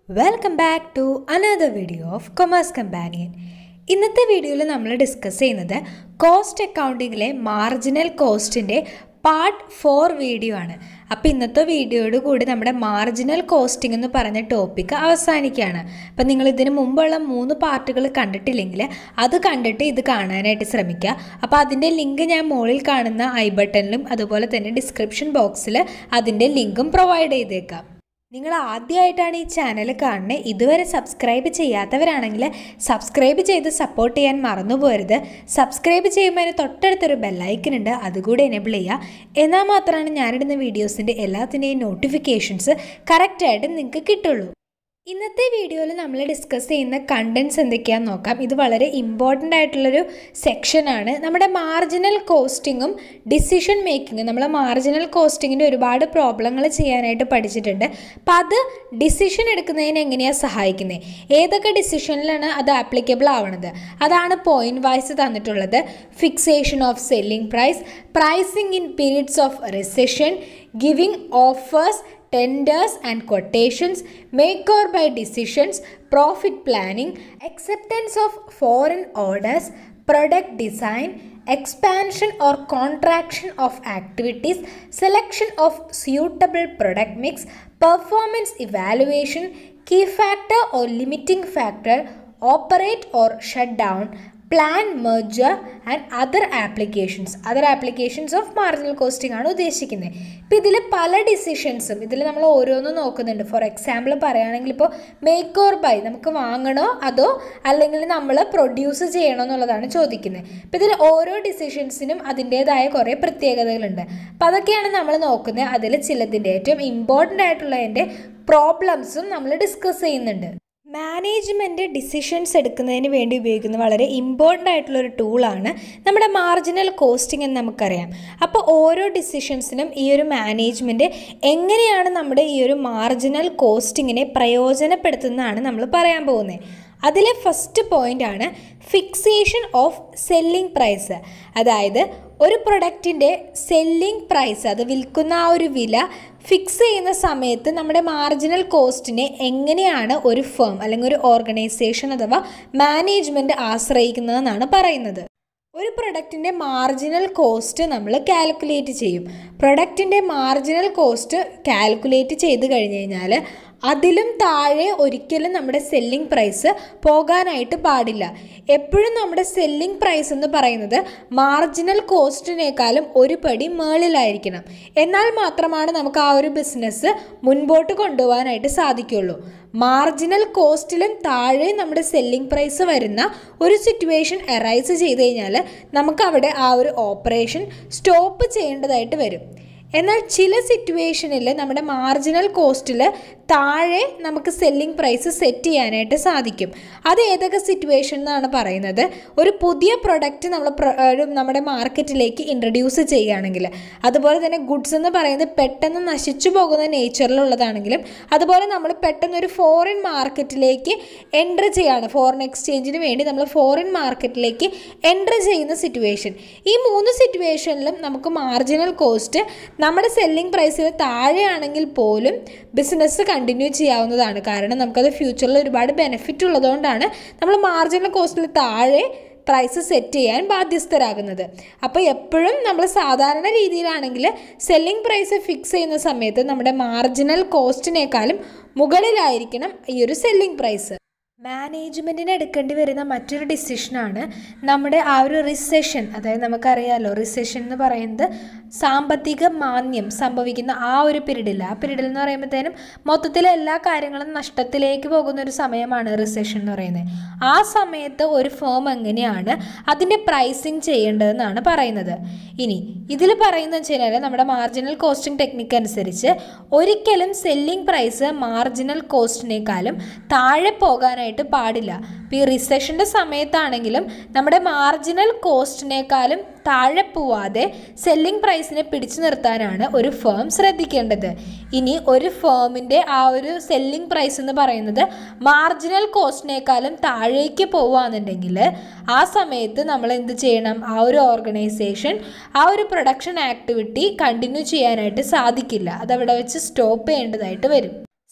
Welcome back to another video of commerce companion ഇന്നത്തെ വീഡിയോയിൽ നമ്മൾ ഡിസ്കസ് ചെയ്യുന്നത് കോസ്റ്റ് അക്കൗണ്ടിങ്ങിലെ മാർജിനൽ കോസ്റ്റിൻ്റെ പാർട്ട് ഫോർ വീഡിയോ ആണ് അപ്പോൾ ഇന്നത്തെ വീഡിയോയോട് കൂടി നമ്മുടെ മാർജിനൽ കോസ്റ്റിംഗ് എന്ന് പറഞ്ഞ ടോപ്പിക്ക് അവസാനിക്കുകയാണ് അപ്പം നിങ്ങൾ ഇതിന് മുമ്പുള്ള മൂന്ന് പാർട്ടുകൾ കണ്ടിട്ടില്ലെങ്കിൽ അത് കണ്ടിട്ട് ഇത് കാണാനായിട്ട് ശ്രമിക്കുക അപ്പോൾ അതിൻ്റെ ലിങ്ക് ഞാൻ മുകളിൽ കാണുന്ന ഐ ബട്ടണിലും അതുപോലെ തന്നെ ഡിസ്ക്രിപ്ഷൻ ബോക്സിൽ അതിൻ്റെ ലിങ്കും പ്രൊവൈഡ് ചെയ്തേക്കാം നിങ്ങൾ ആദ്യമായിട്ടാണ് ഈ ചാനൽ കാണുന്നത് ഇതുവരെ സബ്സ്ക്രൈബ് ചെയ്യാത്തവരാണെങ്കിൽ സബ്സ്ക്രൈബ് ചെയ്ത് സപ്പോർട്ട് ചെയ്യാൻ മറന്നു പോരുത് സബ്സ്ക്രൈബ് ചെയ്യുമ്പോൾ അതിന് തൊട്ടടുത്തൊരു ബെല്ലൈക്കൻ ഉണ്ട് അതുകൂടെ എനേബിൾ ചെയ്യുക എന്നാൽ മാത്രമാണ് ഞാനിടുന്ന വീഡിയോസിൻ്റെ എല്ലാത്തിൻ്റെയും നോട്ടിഫിക്കേഷൻസ് കറക്റ്റായിട്ട് നിങ്ങൾക്ക് കിട്ടുള്ളൂ ഇന്നത്തെ വീഡിയോയിൽ നമ്മൾ ഡിസ്കസ് ചെയ്യുന്ന കണ്ടൻസ് എന്തൊക്കെയാണെന്ന് നോക്കാം ഇത് വളരെ ഇമ്പോർട്ടൻ്റ് ആയിട്ടുള്ളൊരു സെക്ഷനാണ് നമ്മുടെ മാർജിനൽ കോസ്റ്റിങ്ങും ഡിസിഷൻ മേക്കിങ്ങും നമ്മൾ മാർജിനൽ കോസ്റ്റിങ്ങിൻ്റെ ഒരുപാട് പ്രോബ്ലങ്ങൾ ചെയ്യാനായിട്ട് പഠിച്ചിട്ടുണ്ട് അപ്പം അത് ഡിസിഷൻ എടുക്കുന്നതിന് എങ്ങനെയാണ് സഹായിക്കുന്നത് ഏതൊക്കെ ഡിസിഷനിലാണ് അത് ആപ്ലിക്കബിൾ ആവണത് അതാണ് പോയിന്റ് വൈസ് തന്നിട്ടുള്ളത് fixation of selling price pricing in periods of recession giving offers tenders and quotations, make or buy decisions, profit planning, acceptance of foreign orders, product design, expansion or contraction of activities, selection of suitable product mix, performance evaluation, key factor or limiting factor, operate or shut down, plan merger and other applications other applications of marginal costing ആണ് ഉദ്ദേശിക്കുന്നത് ഇപ്പോൾ ഇതിൽ പല ഡിസിഷൻസും ഇതിൽ നമ്മൾ ഓരോന്നും നോക്കുന്നുണ്ട് for example പറയുകയാണെങ്കിൽ ഇപ്പോൾ മേക്ക് ഓർ ബൈ നമുക്ക് വാങ്ങണോ അതോ അല്ലെങ്കിൽ നമ്മൾ പ്രൊഡ്യൂസ് ചെയ്യണോ എന്നുള്ളതാണ് ചോദിക്കുന്നത് ഇപ്പോൾ ഇതിൽ ഓരോ ഡിസിഷൻസിനും അതിൻ്റേതായ കുറേ പ്രത്യേകതകളുണ്ട് അപ്പോൾ അതൊക്കെയാണ് നമ്മൾ നോക്കുന്നത് അതിൽ ചിലതിൻ്റെ ഏറ്റവും ഇമ്പോർട്ടൻ്റ് ആയിട്ടുള്ളതിൻ്റെ പ്രോബ്ലംസും നമ്മൾ ഡിസ്കസ് ചെയ്യുന്നുണ്ട് മാനേജ്മെൻറ്റ് ഡിസിഷൻസ് എടുക്കുന്നതിന് വേണ്ടി ഉപയോഗിക്കുന്ന വളരെ ഇമ്പോർട്ടൻ്റ് ആയിട്ടുള്ള ഒരു ടൂളാണ് നമ്മുടെ മാർജിനൽ കോസ്റ്റിംഗ് എന്ന് നമുക്കറിയാം അപ്പോൾ ഓരോ ഡിസിഷൻസിനും ഈ ഒരു മാനേജ്മെൻറ്റ് എങ്ങനെയാണ് നമ്മുടെ ഈ ഒരു മാർജിനൽ കോസ്റ്റിങ്ങിനെ പ്രയോജനപ്പെടുത്തുന്നതാണ് നമ്മൾ പറയാൻ പോകുന്നത് അതിലെ ഫസ്റ്റ് പോയിൻ്റ് ആണ് ഫിക്സേഷൻ ഓഫ് സെല്ലിംഗ് പ്രൈസ് അതായത് ഒരു പ്രൊഡക്റ്റിൻ്റെ സെല്ലിംഗ് പ്രൈസ് അത് വിൽക്കുന്ന ആ ഒരു വില ഫിക്സ് ചെയ്യുന്ന സമയത്ത് നമ്മുടെ മാർജിനൽ കോസ്റ്റിനെ എങ്ങനെയാണ് ഒരു ഫേം അല്ലെങ്കിൽ ഒരു ഓർഗനൈസേഷൻ അഥവാ മാനേജ്മെൻറ്റ് ആശ്രയിക്കുന്നതെന്നാണ് പറയുന്നത് ഒരു പ്രൊഡക്റ്റിൻ്റെ മാർജിനൽ കോസ്റ്റ് നമ്മൾ കാൽക്കുലേറ്റ് ചെയ്യും പ്രൊഡക്റ്റിൻ്റെ മാർജിനൽ കോസ്റ്റ് കാൽക്കുലേറ്റ് ചെയ്ത് കഴിഞ്ഞ് കഴിഞ്ഞാൽ അതിലും താഴെ ഒരിക്കലും നമ്മുടെ സെല്ലിംഗ് പ്രൈസ് പോകാനായിട്ട് പാടില്ല എപ്പോഴും നമ്മുടെ സെല്ലിംഗ് പ്രൈസ് എന്ന് പറയുന്നത് മാർജിനൽ കോസ്റ്റിനേക്കാളും ഒരു പടി മേളിലായിരിക്കണം എന്നാൽ മാത്രമാണ് നമുക്ക് ആ ഒരു ബിസിനസ് മുൻപോട്ട് കൊണ്ടുപോകാനായിട്ട് സാധിക്കുള്ളൂ മാർജിനൽ കോസ്റ്റിലും താഴെ നമ്മുടെ സെല്ലിംഗ് പ്രൈസ് വരുന്ന ഒരു സിറ്റുവേഷൻ അറൈസ് ചെയ്ത് കഴിഞ്ഞാൽ നമുക്ക് അവിടെ ആ ഒരു ഓപ്പറേഷൻ സ്റ്റോപ്പ് ചെയ്യേണ്ടതായിട്ട് വരും എന്നാൽ ചില സിറ്റുവേഷനിൽ നമ്മുടെ മാർജിനൽ കോസ്റ്റിൽ താഴെ നമുക്ക് സെല്ലിംഗ് പ്രൈസ് സെറ്റ് ചെയ്യാനായിട്ട് സാധിക്കും അത് ഏതൊക്കെ സിറ്റുവേഷൻ എന്നാണ് പറയുന്നത് ഒരു പുതിയ പ്രൊഡക്റ്റ് നമ്മൾ നമ്മുടെ മാർക്കറ്റിലേക്ക് ഇൻട്രൊഡ്യൂസ് ചെയ്യുകയാണെങ്കിൽ അതുപോലെ തന്നെ ഗുഡ്സ് എന്ന് പറയുന്നത് പെട്ടെന്ന് നശിച്ചു പോകുന്ന നേച്ചറിലുള്ളതാണെങ്കിലും അതുപോലെ നമ്മൾ പെട്ടെന്ന് ഒരു ഫോറിൻ മാർക്കറ്റിലേക്ക് എൻട്രി ചെയ്യാണ് ഫോറിൻ എക്സ്ചേഞ്ചിന് വേണ്ടി നമ്മൾ ഫോറിൻ മാർക്കറ്റിലേക്ക് എൻട്രി ചെയ്യുന്ന സിറ്റുവേഷൻ ഈ മൂന്ന് സിറ്റുവേഷനിലും നമുക്ക് മാർജിനൽ കോസ്റ്റ് നമ്മുടെ സെല്ലിംഗ് പ്രൈസിന് താഴെയാണെങ്കിൽ പോലും ബിസിനസ് കണ്ടിന്യൂ ചെയ്യാവുന്നതാണ് കാരണം നമുക്കത് ഫ്യൂച്ചറിൽ ഒരുപാട് ബെനിഫിറ്റ് ഉള്ളതുകൊണ്ടാണ് നമ്മൾ മാർജിനൽ കോസ്റ്റിൽ താഴെ പ്രൈസ് സെറ്റ് ചെയ്യാൻ ബാധ്യസ്ഥരാകുന്നത് അപ്പോൾ എപ്പോഴും നമ്മൾ സാധാരണ രീതിയിലാണെങ്കിൽ സെല്ലിംഗ് പ്രൈസ് ഫിക്സ് ചെയ്യുന്ന സമയത്ത് നമ്മുടെ മാർജിനൽ കോസ്റ്റിനേക്കാളും മുകളിലായിരിക്കണം ഈ ഒരു സെല്ലിംഗ് പ്രൈസ് മാനേജ്മെൻറ്റിന് എടുക്കേണ്ടി വരുന്ന മറ്റൊരു ഡിസിഷനാണ് നമ്മുടെ ആ ഒരു റിസെഷൻ അതായത് നമുക്കറിയാമല്ലോ റിസെഷൻ എന്ന് പറയുന്നത് സാമ്പത്തിക മാന്യം സംഭവിക്കുന്ന ആ ഒരു പീരീഡിൽ ആ പീരീഡിൽ എന്ന് പറയുമ്പോഴത്തേനും മൊത്തത്തിൽ എല്ലാ കാര്യങ്ങളും നഷ്ടത്തിലേക്ക് പോകുന്ന ഒരു സമയമാണ് റിസെഷൻ എന്ന് പറയുന്നത് ആ സമയത്ത് ഒരു ഫേം എങ്ങനെയാണ് അതിൻ്റെ പ്രൈസിങ് ചെയ്യേണ്ടതെന്നാണ് പറയുന്നത് ഇനി ഇതിൽ പറയുന്നത് വെച്ച് കഴിഞ്ഞാൽ നമ്മുടെ മാർജിനൽ കോസ്റ്റിംഗ് ടെക്നിക്ക് അനുസരിച്ച് ഒരിക്കലും സെല്ലിംഗ് പ്രൈസ് മാർജിനൽ കോസ്റ്റിനേക്കാളും താഴെ പോകാനായിട്ട് ആയിട്ട് പാടില്ല ഇപ്പോൾ ഈ റിസഷൻ്റെ സമയത്താണെങ്കിലും നമ്മുടെ മാർജിനൽ കോസ്റ്റിനേക്കാളും താഴെ പോവാതെ സെല്ലിംഗ് പ്രൈസിനെ പിടിച്ചു നിർത്താനാണ് ഒരു ഫേം ശ്രദ്ധിക്കേണ്ടത് ഇനി ഒരു ഫേമിൻ്റെ ആ ഒരു സെല്ലിംഗ് പ്രൈസ് എന്ന് പറയുന്നത് മാർജിനൽ കോസ്റ്റിനേക്കാളും താഴേക്ക് പോവുകയാണെന്നുണ്ടെങ്കിൽ ആ സമയത്ത് നമ്മൾ എന്ത് ചെയ്യണം ആ ഒരു ഓർഗനൈസേഷൻ ആ ഒരു പ്രൊഡക്ഷൻ ആക്ടിവിറ്റി കണ്ടിന്യൂ ചെയ്യാനായിട്ട് സാധിക്കില്ല അതവിടെ വെച്ച് സ്റ്റോപ്പ് ചെയ്യേണ്ടതായിട്ട് വരും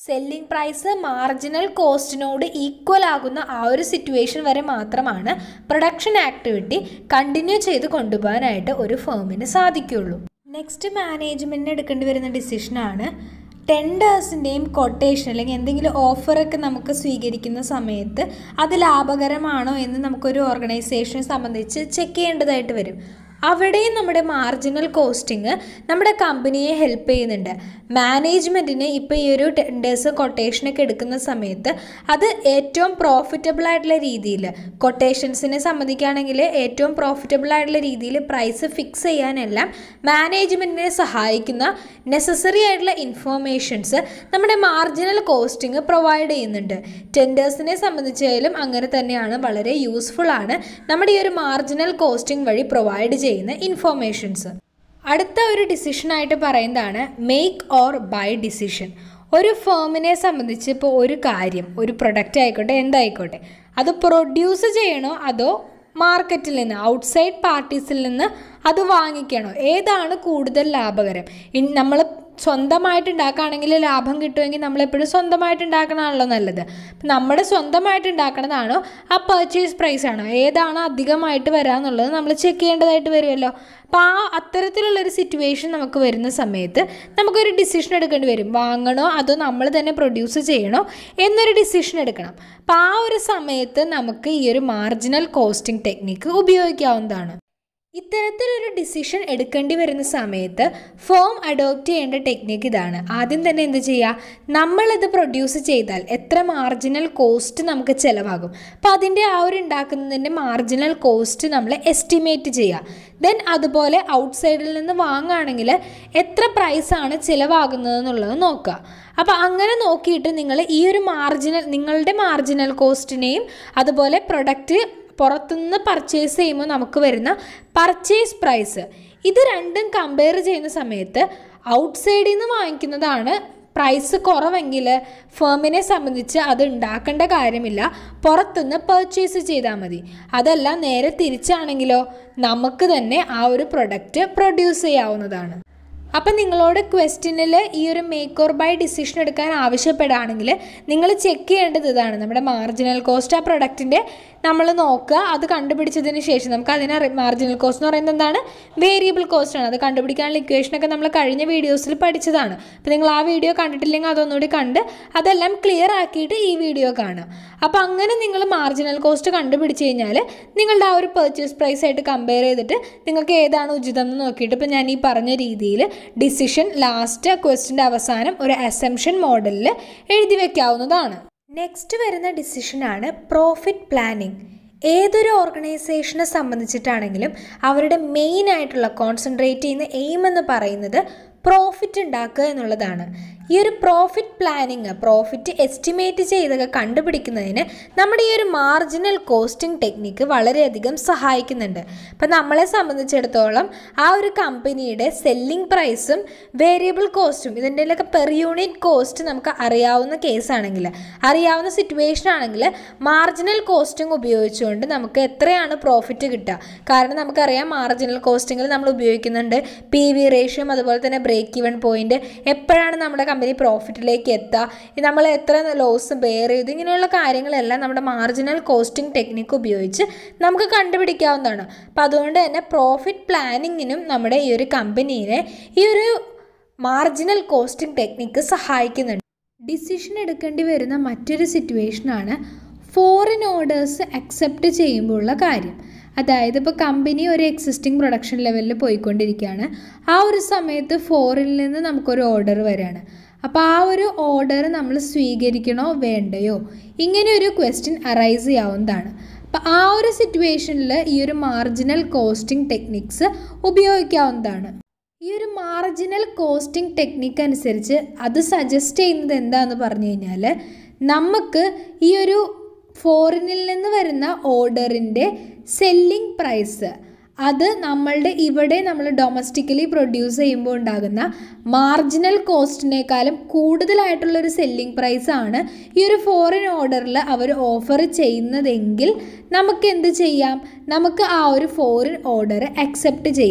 സെല്ലിംഗ് പ്രൈസ് മാർജിനൽ കോസ്റ്റിനോട് ഈക്വൽ ആകുന്ന ആ ഒരു സിറ്റുവേഷൻ വരെ മാത്രമാണ് പ്രൊഡക്ഷൻ ആക്ടിവിറ്റി കണ്ടിന്യൂ ചെയ്ത് കൊണ്ടുപോകാനായിട്ട് ഒരു ഫേമിന് സാധിക്കുകയുള്ളൂ നെക്സ്റ്റ് മാനേജ്മെൻറ്റിന് എടുക്കേണ്ടി വരുന്ന ഡിസിഷനാണ് ടെൻഡേഴ്സിൻ്റെയും കൊട്ടേഷൻ അല്ലെങ്കിൽ എന്തെങ്കിലും ഓഫറൊക്കെ നമുക്ക് സ്വീകരിക്കുന്ന സമയത്ത് അത് ലാഭകരമാണോ എന്ന് നമുക്കൊരു ഓർഗനൈസേഷനെ സംബന്ധിച്ച് ചെക്ക് ചെയ്യേണ്ടതായിട്ട് വരും അവിടെയും നമ്മുടെ മാർജിനൽ കോസ്റ്റിംഗ് നമ്മുടെ കമ്പനിയെ ഹെൽപ്പ് ചെയ്യുന്നുണ്ട് മാനേജ്മെൻറ്റിന് ഇപ്പോൾ ഈ ഒരു ടെൻഡേഴ്സ് കൊട്ടേഷനൊക്കെ എടുക്കുന്ന സമയത്ത് അത് ഏറ്റവും പ്രോഫിറ്റബിൾ ആയിട്ടുള്ള രീതിയിൽ കൊട്ടേഷൻസിനെ സംബന്ധിക്കുകയാണെങ്കിൽ ഏറ്റവും പ്രോഫിറ്റബിൾ ആയിട്ടുള്ള രീതിയിൽ പ്രൈസ് ഫിക്സ് ചെയ്യാനെല്ലാം മാനേജ്മെൻറ്റിനെ സഹായിക്കുന്ന നെസസറി ആയിട്ടുള്ള ഇൻഫോർമേഷൻസ് നമ്മുടെ മാർജിനൽ കോസ്റ്റിംഗ് പ്രൊവൈഡ് ചെയ്യുന്നുണ്ട് ടെൻഡേഴ്സിനെ സംബന്ധിച്ചായാലും അങ്ങനെ തന്നെയാണ് വളരെ യൂസ്ഫുൾ ആണ് നമ്മുടെ ഈ ഒരു മാർജിനൽ കോസ്റ്റിംഗ് വഴി പ്രൊവൈഡ് ചെയ്യുന്ന ഇൻഫോർമേഷൻസ് അടുത്ത ഒരു ഡിസിഷനായിട്ട് പറയുന്നതാണ് മേക്ക് ഓർ ബൈ ഡിസിഷൻ ഒരു ഫേമിനെ സംബന്ധിച്ച് ഇപ്പോൾ ഒരു കാര്യം ഒരു പ്രൊഡക്റ്റ് ആയിക്കോട്ടെ എന്തായിക്കോട്ടെ അത് പ്രൊഡ്യൂസ് ചെയ്യണോ അതോ മാർക്കറ്റിൽ നിന്ന് ഔട്ട്സൈഡ് പാർട്ടീസിൽ നിന്ന് അത് വാങ്ങിക്കണോ ഏതാണ് കൂടുതൽ ലാഭകരം നമ്മൾ സ്വന്തമായിട്ട് ഉണ്ടാക്കുകയാണെങ്കിൽ ലാഭം കിട്ടുമെങ്കിൽ നമ്മളെപ്പോഴും സ്വന്തമായിട്ട് ഉണ്ടാക്കണമാണല്ലോ നല്ലത് നമ്മുടെ സ്വന്തമായിട്ട് ഉണ്ടാക്കണതാണോ ആ പർച്ചേസ് പ്രൈസ് ആണോ ഏതാണോ അധികമായിട്ട് വരാമെന്നുള്ളത് നമ്മൾ ചെക്ക് ചെയ്യേണ്ടതായിട്ട് വരുമല്ലോ അപ്പോൾ ആ അത്തരത്തിലുള്ളൊരു സിറ്റുവേഷൻ നമുക്ക് വരുന്ന സമയത്ത് നമുക്കൊരു ഡിസിഷൻ എടുക്കേണ്ടി വരും വാങ്ങണോ അതോ നമ്മൾ തന്നെ പ്രൊഡ്യൂസ് ചെയ്യണോ എന്നൊരു ഡിസിഷൻ എടുക്കണം അപ്പോൾ ആ ഒരു സമയത്ത് നമുക്ക് ഈ ഒരു മാർജിനൽ കോസ്റ്റിംഗ് ടെക്നിക്ക് ഉപയോഗിക്കാവുന്നതാണ് ഇത്തരത്തിലൊരു ഡിസിഷൻ എടുക്കേണ്ടി വരുന്ന സമയത്ത് ഫോം അഡോപ്റ്റ് ചെയ്യേണ്ട ടെക്നിക്ക് ഇതാണ് ആദ്യം തന്നെ എന്ത് ചെയ്യുക നമ്മളിത് പ്രൊഡ്യൂസ് ചെയ്താൽ എത്ര മാർജിനൽ കോസ്റ്റ് നമുക്ക് ചിലവാകും അപ്പോൾ അതിൻ്റെ ആ ഒരു ഉണ്ടാക്കുന്നതിൻ്റെ മാർജിനൽ കോസ്റ്റ് നമ്മൾ എസ്റ്റിമേറ്റ് ചെയ്യുക ദെൻ അതുപോലെ ഔട്ട്സൈഡിൽ നിന്ന് വാങ്ങുകയാണെങ്കിൽ എത്ര പ്രൈസാണ് ചിലവാകുന്നത് എന്നുള്ളത് നോക്കുക അപ്പോൾ അങ്ങനെ നോക്കിയിട്ട് നിങ്ങൾ ഈ ഒരു മാർജിനൽ നിങ്ങളുടെ മാർജിനൽ കോസ്റ്റിനെയും അതുപോലെ പ്രൊഡക്റ്റ് പുറത്തുനിന്ന് പർച്ചേസ് ചെയ്യുമ്പോൾ നമുക്ക് വരുന്ന പർച്ചേസ് പ്രൈസ് ഇത് രണ്ടും കമ്പയർ ചെയ്യുന്ന സമയത്ത് ഔട്ട്സൈഡിൽ നിന്ന് വാങ്ങിക്കുന്നതാണ് പ്രൈസ് കുറവെങ്കിൽ ഫേമിനെ സംബന്ധിച്ച് അത് ഉണ്ടാക്കേണ്ട കാര്യമില്ല പുറത്തുനിന്ന് പർച്ചേസ് ചെയ്താൽ മതി അതല്ല നേരെ തിരിച്ചാണെങ്കിലോ നമുക്ക് തന്നെ ആ ഒരു പ്രൊഡക്റ്റ് പ്രൊഡ്യൂസ് ചെയ്യാവുന്നതാണ് അപ്പം നിങ്ങളോട് ക്വസ്റ്റ്യനിൽ ഈ ഒരു മേക്ക് ഓർ ബൈ ഡിസിഷൻ എടുക്കാൻ ആവശ്യപ്പെടുകയാണെങ്കിൽ നിങ്ങൾ ചെക്ക് ചെയ്യേണ്ടത് ഇതാണ് നമ്മുടെ മാർജിനൽ കോസ്റ്റ് ആ പ്രൊഡക്റ്റിൻ്റെ നമ്മൾ നോക്കുക അത് കണ്ടുപിടിച്ചതിന് ശേഷം നമുക്ക് അതിനെ മാർജിനൽ കോസ്റ്റ് എന്ന് പറയുന്നത് എന്താണ് വേരിയബിൾ കോസ്റ്റ് ആണ് അത് കണ്ടുപിടിക്കാനുള്ള ഇക്വേഷനൊക്കെ നമ്മൾ കഴിഞ്ഞ വീഡിയോസിൽ പഠിച്ചതാണ് അപ്പോൾ നിങ്ങൾ ആ വീഡിയോ കണ്ടിട്ടില്ലെങ്കിൽ അതൊന്നുകൂടി കണ്ട് അതെല്ലാം ക്ലിയർ ആക്കിയിട്ട് ഈ വീഡിയോ കാണുക അപ്പോൾ അങ്ങനെ നിങ്ങൾ മാർജിനൽ കോസ്റ്റ് കണ്ടുപിടിച്ച് കഴിഞ്ഞാൽ നിങ്ങളുടെ ആ ഒരു പർച്ചേസ് പ്രൈസ് ആയിട്ട് കമ്പയർ ചെയ്തിട്ട് നിങ്ങൾക്ക് ഏതാണ് ഉചിതം എന്ന് നോക്കിയിട്ട് ഇപ്പോൾ ഞാൻ ഈ പറഞ്ഞ രീതിയിൽ ഡിസിഷൻ ലാസ്റ്റ് ക്വസ്റ്റിൻ്റെ അവസാനം ഒരു അസംഷൻ മോഡലിൽ എഴുതി വെക്കാവുന്നതാണ് നെക്സ്റ്റ് വരുന്ന ഡിസിഷനാണ് പ്രോഫിറ്റ് പ്ലാനിങ് ഏതൊരു ഓർഗനൈസേഷനെ സംബന്ധിച്ചിട്ടാണെങ്കിലും അവരുടെ മെയിൻ ആയിട്ടുള്ള കോൺസെൻട്രേറ്റ് ചെയ്യുന്ന എയിം എന്ന് പറയുന്നത് പ്രോഫിറ്റ് ഉണ്ടാക്കുക എന്നുള്ളതാണ് ഈ ഒരു പ്രോഫിറ്റ് പ്ലാനിങ് പ്രോഫിറ്റ് എസ്റ്റിമേറ്റ് ചെയ്തൊക്കെ കണ്ടുപിടിക്കുന്നതിന് നമ്മുടെ ഈ ഒരു മാർജിനൽ കോസ്റ്റിംഗ് ടെക്നിക്ക് വളരെയധികം സഹായിക്കുന്നുണ്ട് അപ്പം നമ്മളെ സംബന്ധിച്ചിടത്തോളം ആ ഒരു കമ്പനിയുടെ സെല്ലിംഗ് പ്രൈസും വേരിയബിൾ കോസ്റ്റും ഇതിൻ്റെയൊക്കെ പെർ യൂണിറ്റ് കോസ്റ്റ് നമുക്ക് അറിയാവുന്ന കേസാണെങ്കിൽ അറിയാവുന്ന സിറ്റുവേഷൻ ആണെങ്കിൽ മാർജിനൽ കോസ്റ്റിംഗ് ഉപയോഗിച്ചുകൊണ്ട് നമുക്ക് എത്രയാണ് പ്രോഫിറ്റ് കിട്ടുക കാരണം നമുക്കറിയാം മാർജിനൽ കോസ്റ്റിങ്ങിൽ നമ്മൾ ഉപയോഗിക്കുന്നുണ്ട് പി വി റേഷ്യം അതുപോലെ തന്നെ ബ്രേക്ക് ഇവൺ പോയിന്റ് എപ്പോഴാണ് നമ്മുടെ കമ്പനി പ്രോഫിറ്റിലേക്ക് എത്തുക നമ്മൾ എത്ര ലോസ് ബെയർ ചെയ്തു ഇങ്ങനെയുള്ള കാര്യങ്ങളെല്ലാം നമ്മുടെ മാർജിനൽ കോസ്റ്റിംഗ് ടെക്നിക്ക് ഉപയോഗിച്ച് നമുക്ക് കണ്ടുപിടിക്കാവുന്നതാണ് അപ്പോൾ അതുകൊണ്ട് തന്നെ പ്രോഫിറ്റ് പ്ലാനിങ്ങിനും നമ്മുടെ ഈ ഒരു കമ്പനീനെ ഈ ഒരു മാർജിനൽ കോസ്റ്റിംഗ് ടെക്നിക്ക് സഹായിക്കുന്നുണ്ട് ഡിസിഷൻ എടുക്കേണ്ടി വരുന്ന മറ്റൊരു സിറ്റുവേഷനാണ് ഫോറിൻ ഓർഡേഴ്സ് അക്സെപ്റ്റ് ചെയ്യുമ്പോഴുള്ള കാര്യം അതായത് ഇപ്പോൾ കമ്പനി ഒരു എക്സിസ്റ്റിംഗ് പ്രൊഡക്ഷൻ ലെവലിൽ പോയിക്കൊണ്ടിരിക്കുകയാണ് ആ ഒരു സമയത്ത് ഫോറിനിൽ നിന്ന് നമുക്കൊരു ഓർഡർ വരികയാണ് അപ്പോൾ ആ ഒരു ഓർഡർ നമ്മൾ സ്വീകരിക്കണോ വേണ്ടയോ ഇങ്ങനെ ഒരു ക്വസ്റ്റ്യൻ അറൈസ് ചെയ്യാവുന്നതാണ് അപ്പോൾ ആ ഒരു സിറ്റുവേഷനിൽ ഈ ഒരു മാർജിനൽ കോസ്റ്റിംഗ് ടെക്നിക്സ് ഉപയോഗിക്കാവുന്നതാണ് ഈ ഒരു മാർജിനൽ കോസ്റ്റിംഗ് ടെക്നിക്ക് അനുസരിച്ച് അത് സജസ്റ്റ് ചെയ്യുന്നത് എന്താണെന്ന് പറഞ്ഞു കഴിഞ്ഞാൽ നമുക്ക് ഈ ഒരു ഫോറിനിൽ നിന്ന് വരുന്ന ഓർഡറിൻ്റെ സെല്ലിംഗ് പ്രൈസ് അത് നമ്മളുടെ ഇവിടെ നമ്മൾ ഡൊമസ്റ്റിക്കലി പ്രൊഡ്യൂസ് ചെയ്യുമ്പോൾ ഉണ്ടാകുന്ന മാർജിനൽ കോസ്റ്റിനേക്കാളും കൂടുതലായിട്ടുള്ളൊരു സെല്ലിംഗ് പ്രൈസാണ് ഈ ഒരു ഫോറിൻ ഓർഡറിൽ അവർ ഓഫർ ചെയ്യുന്നതെങ്കിൽ നമുക്ക് എന്ത് ചെയ്യാം നമുക്ക് ആ ഒരു ഫോറിൻ ഓർഡർ അക്സെപ്റ്റ് ചെയ്യാം